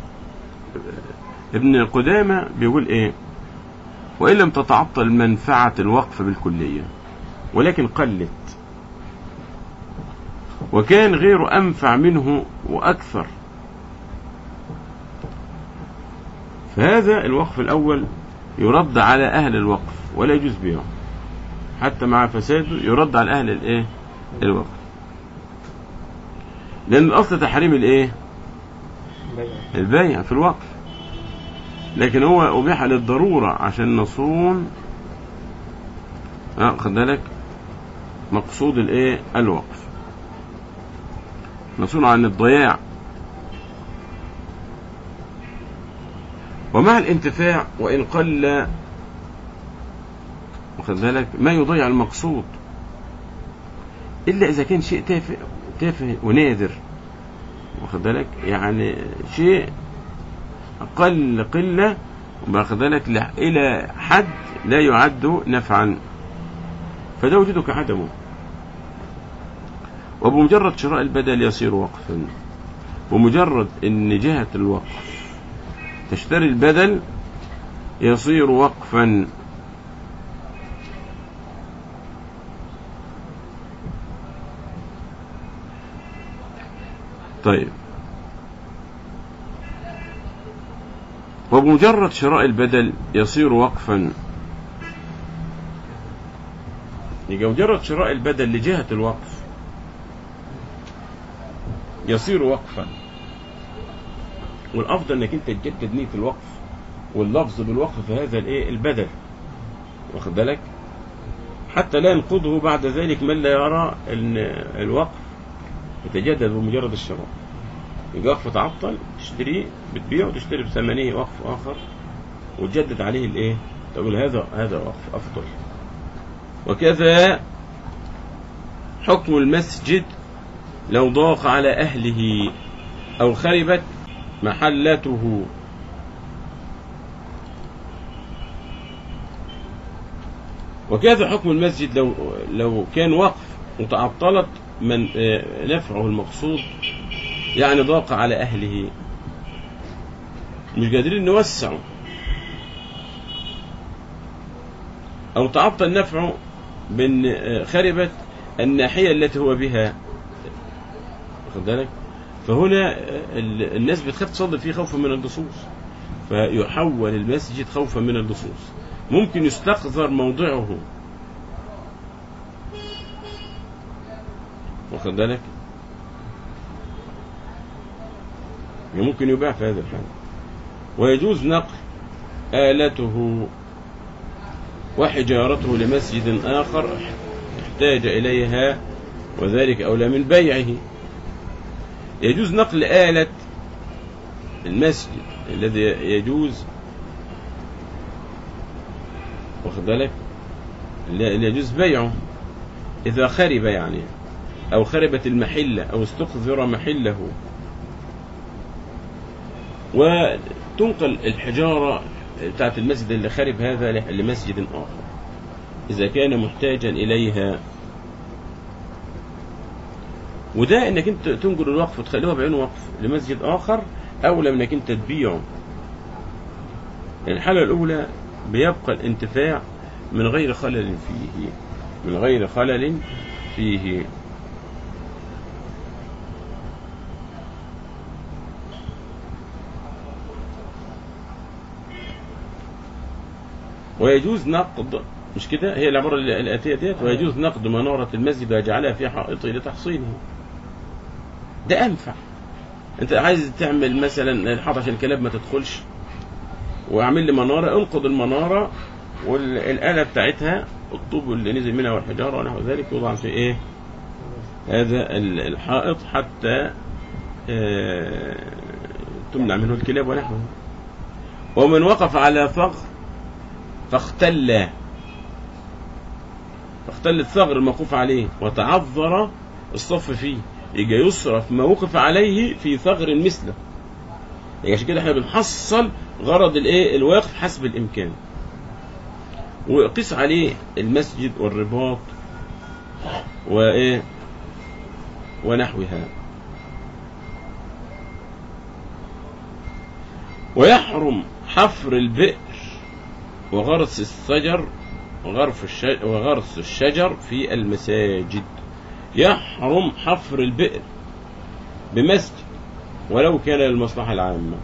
ابن قدامة بيقول ايه وإن لم تتعطل منفعة الوقف بالكلية ولكن قلت وكان غير أنفع منه وأكثر فهذا الوقف الأول يرد على أهل الوقف ولا يجوز بيعه حتى مع فساده يرد على أهل الإيه الوقف لأن الأصل تحريم الإيه
بيع
البيع في الوقف لكن هو أبيح للضرورة عشان نصون اه خد بالك مقصود الإيه الوقف نصون عن الضياع ومع الانتفاع وإن قل واخد بالك ما يضيع المقصود إلا إذا كان شيء تافه تافه ونادر واخد بالك يعني شيء أقل قلة واخد بالك ل- إلى حد لا يعد نفعا فده وجوده كعدمه وبمجرد شراء البدل يصير وقفا بمجرد ان جهة الوقف تشتري البدل يصير وقفا طيب وبمجرد شراء البدل يصير وقفا يبقى مجرد شراء البدل لجهة الوقف يصير وقفا والافضل انك انت تجدد نيه الوقف واللفظ بالوقف في هذا الايه البدل واخد بالك حتى لا ينقضه بعد ذلك من لا يرى ان الوقف يتجدد بمجرد الشراء يجي وقف تعطل تشتريه بتبيعه وتشتري بثمنه وقف اخر وتجدد عليه الايه تقول هذا هذا وقف افضل وكذا حكم المسجد لو ضاق على أهله أو خربت محلته وكذا حكم المسجد لو لو كان وقف وتعطلت من آه، نفعه المقصود يعني ضاق على أهله مش قادرين نوسعه أو تعطل نفعه بأن آه، خربت الناحية التي هو بها واخد بالك فهنا آه، ال- الناس بتخاف تصلي فيه خوفا من اللصوص فيحول المسجد خوفا من اللصوص ممكن يستقذر موضعه واخد بالك يعني ممكن يباع في هذا الحال ويجوز نقل آلته وحجارته لمسجد آخر احتاج إليها وذلك أولى من بيعه يجوز نقل آلة المسجد الذي يجوز واخد بالك اللي يجوز بيعه إذا خرب يعني أو خربت المحلة أو استقذر محله وتنقل الحجارة بتاعت المسجد اللي خرب هذا لمسجد آخر إذا كان محتاجا إليها وده انك انت تنقل الوقف وتخليها بعينه وقف لمسجد اخر اولى من انك انت تبيعه الحالة الاولى بيبقى الانتفاع من غير خلل فيه من غير خلل فيه ويجوز نقد مش كده هي العبارة الآتية ديت ويجوز نقد منارة المسجد ويجعلها في حائطه لتحصينه ده أنفع أنت عايز تعمل مثلا الحائط عشان الكلاب ما تدخلش واعمل لي منارة انقض المنارة والآلة بتاعتها الطوب اللي نزل منها والحجارة ونحو ذلك يوضع في إيه هذا ال- الحائط حتى آه، تمنع منه الكلاب ونحوه ومن وقف على ثغر فاختل فاختل الثغر الموقوف عليه وتعذر الصف فيه يجي يصرف ما وقف عليه في ثغر مثله يعني عشان كده احنا بنحصل غرض الايه الواقف حسب الامكان وقيس عليه المسجد والرباط وايه ونحوها ويحرم حفر البئر وغرس الشجر وغرف الشجر وغرس الشجر في المساجد يحرم حفر البئر بمسجد ولو كان للمصلحة العامة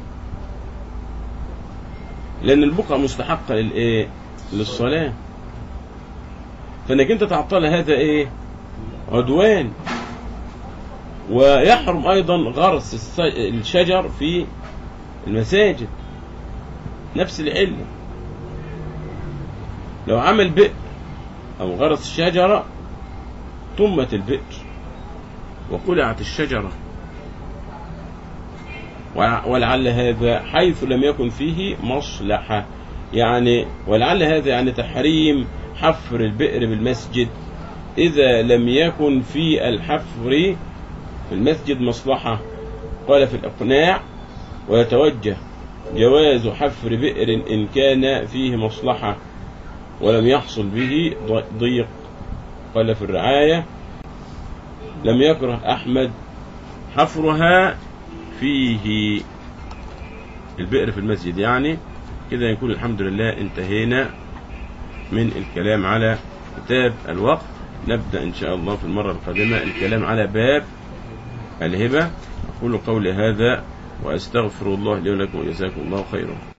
لأن البقعة مستحقة للإيه؟ للصلاة فإنك أنت تعطل هذا إيه؟ عدوان ويحرم أيضا غرس الس- الشجر في المساجد نفس العلة لو عمل بئر أو غرس شجرة طمت البئر وقلعت الشجرة وع- ولعل هذا حيث لم يكن فيه مصلحة يعني ولعل هذا يعني تحريم حفر البئر بالمسجد إذا لم يكن في الحفر في المسجد مصلحة قال في الإقناع ويتوجه جواز حفر بئر إن كان فيه مصلحة ولم يحصل به ض- ضيق قال في الرعاية لم يكره أحمد حفرها فيه البئر في المسجد يعني كده يكون الحمد لله انتهينا من الكلام على كتاب الوقت نبدأ إن شاء الله في المرة القادمة الكلام على باب الهبة أقول قولي هذا وأستغفر الله لي ولكم وجزاكم الله خيرا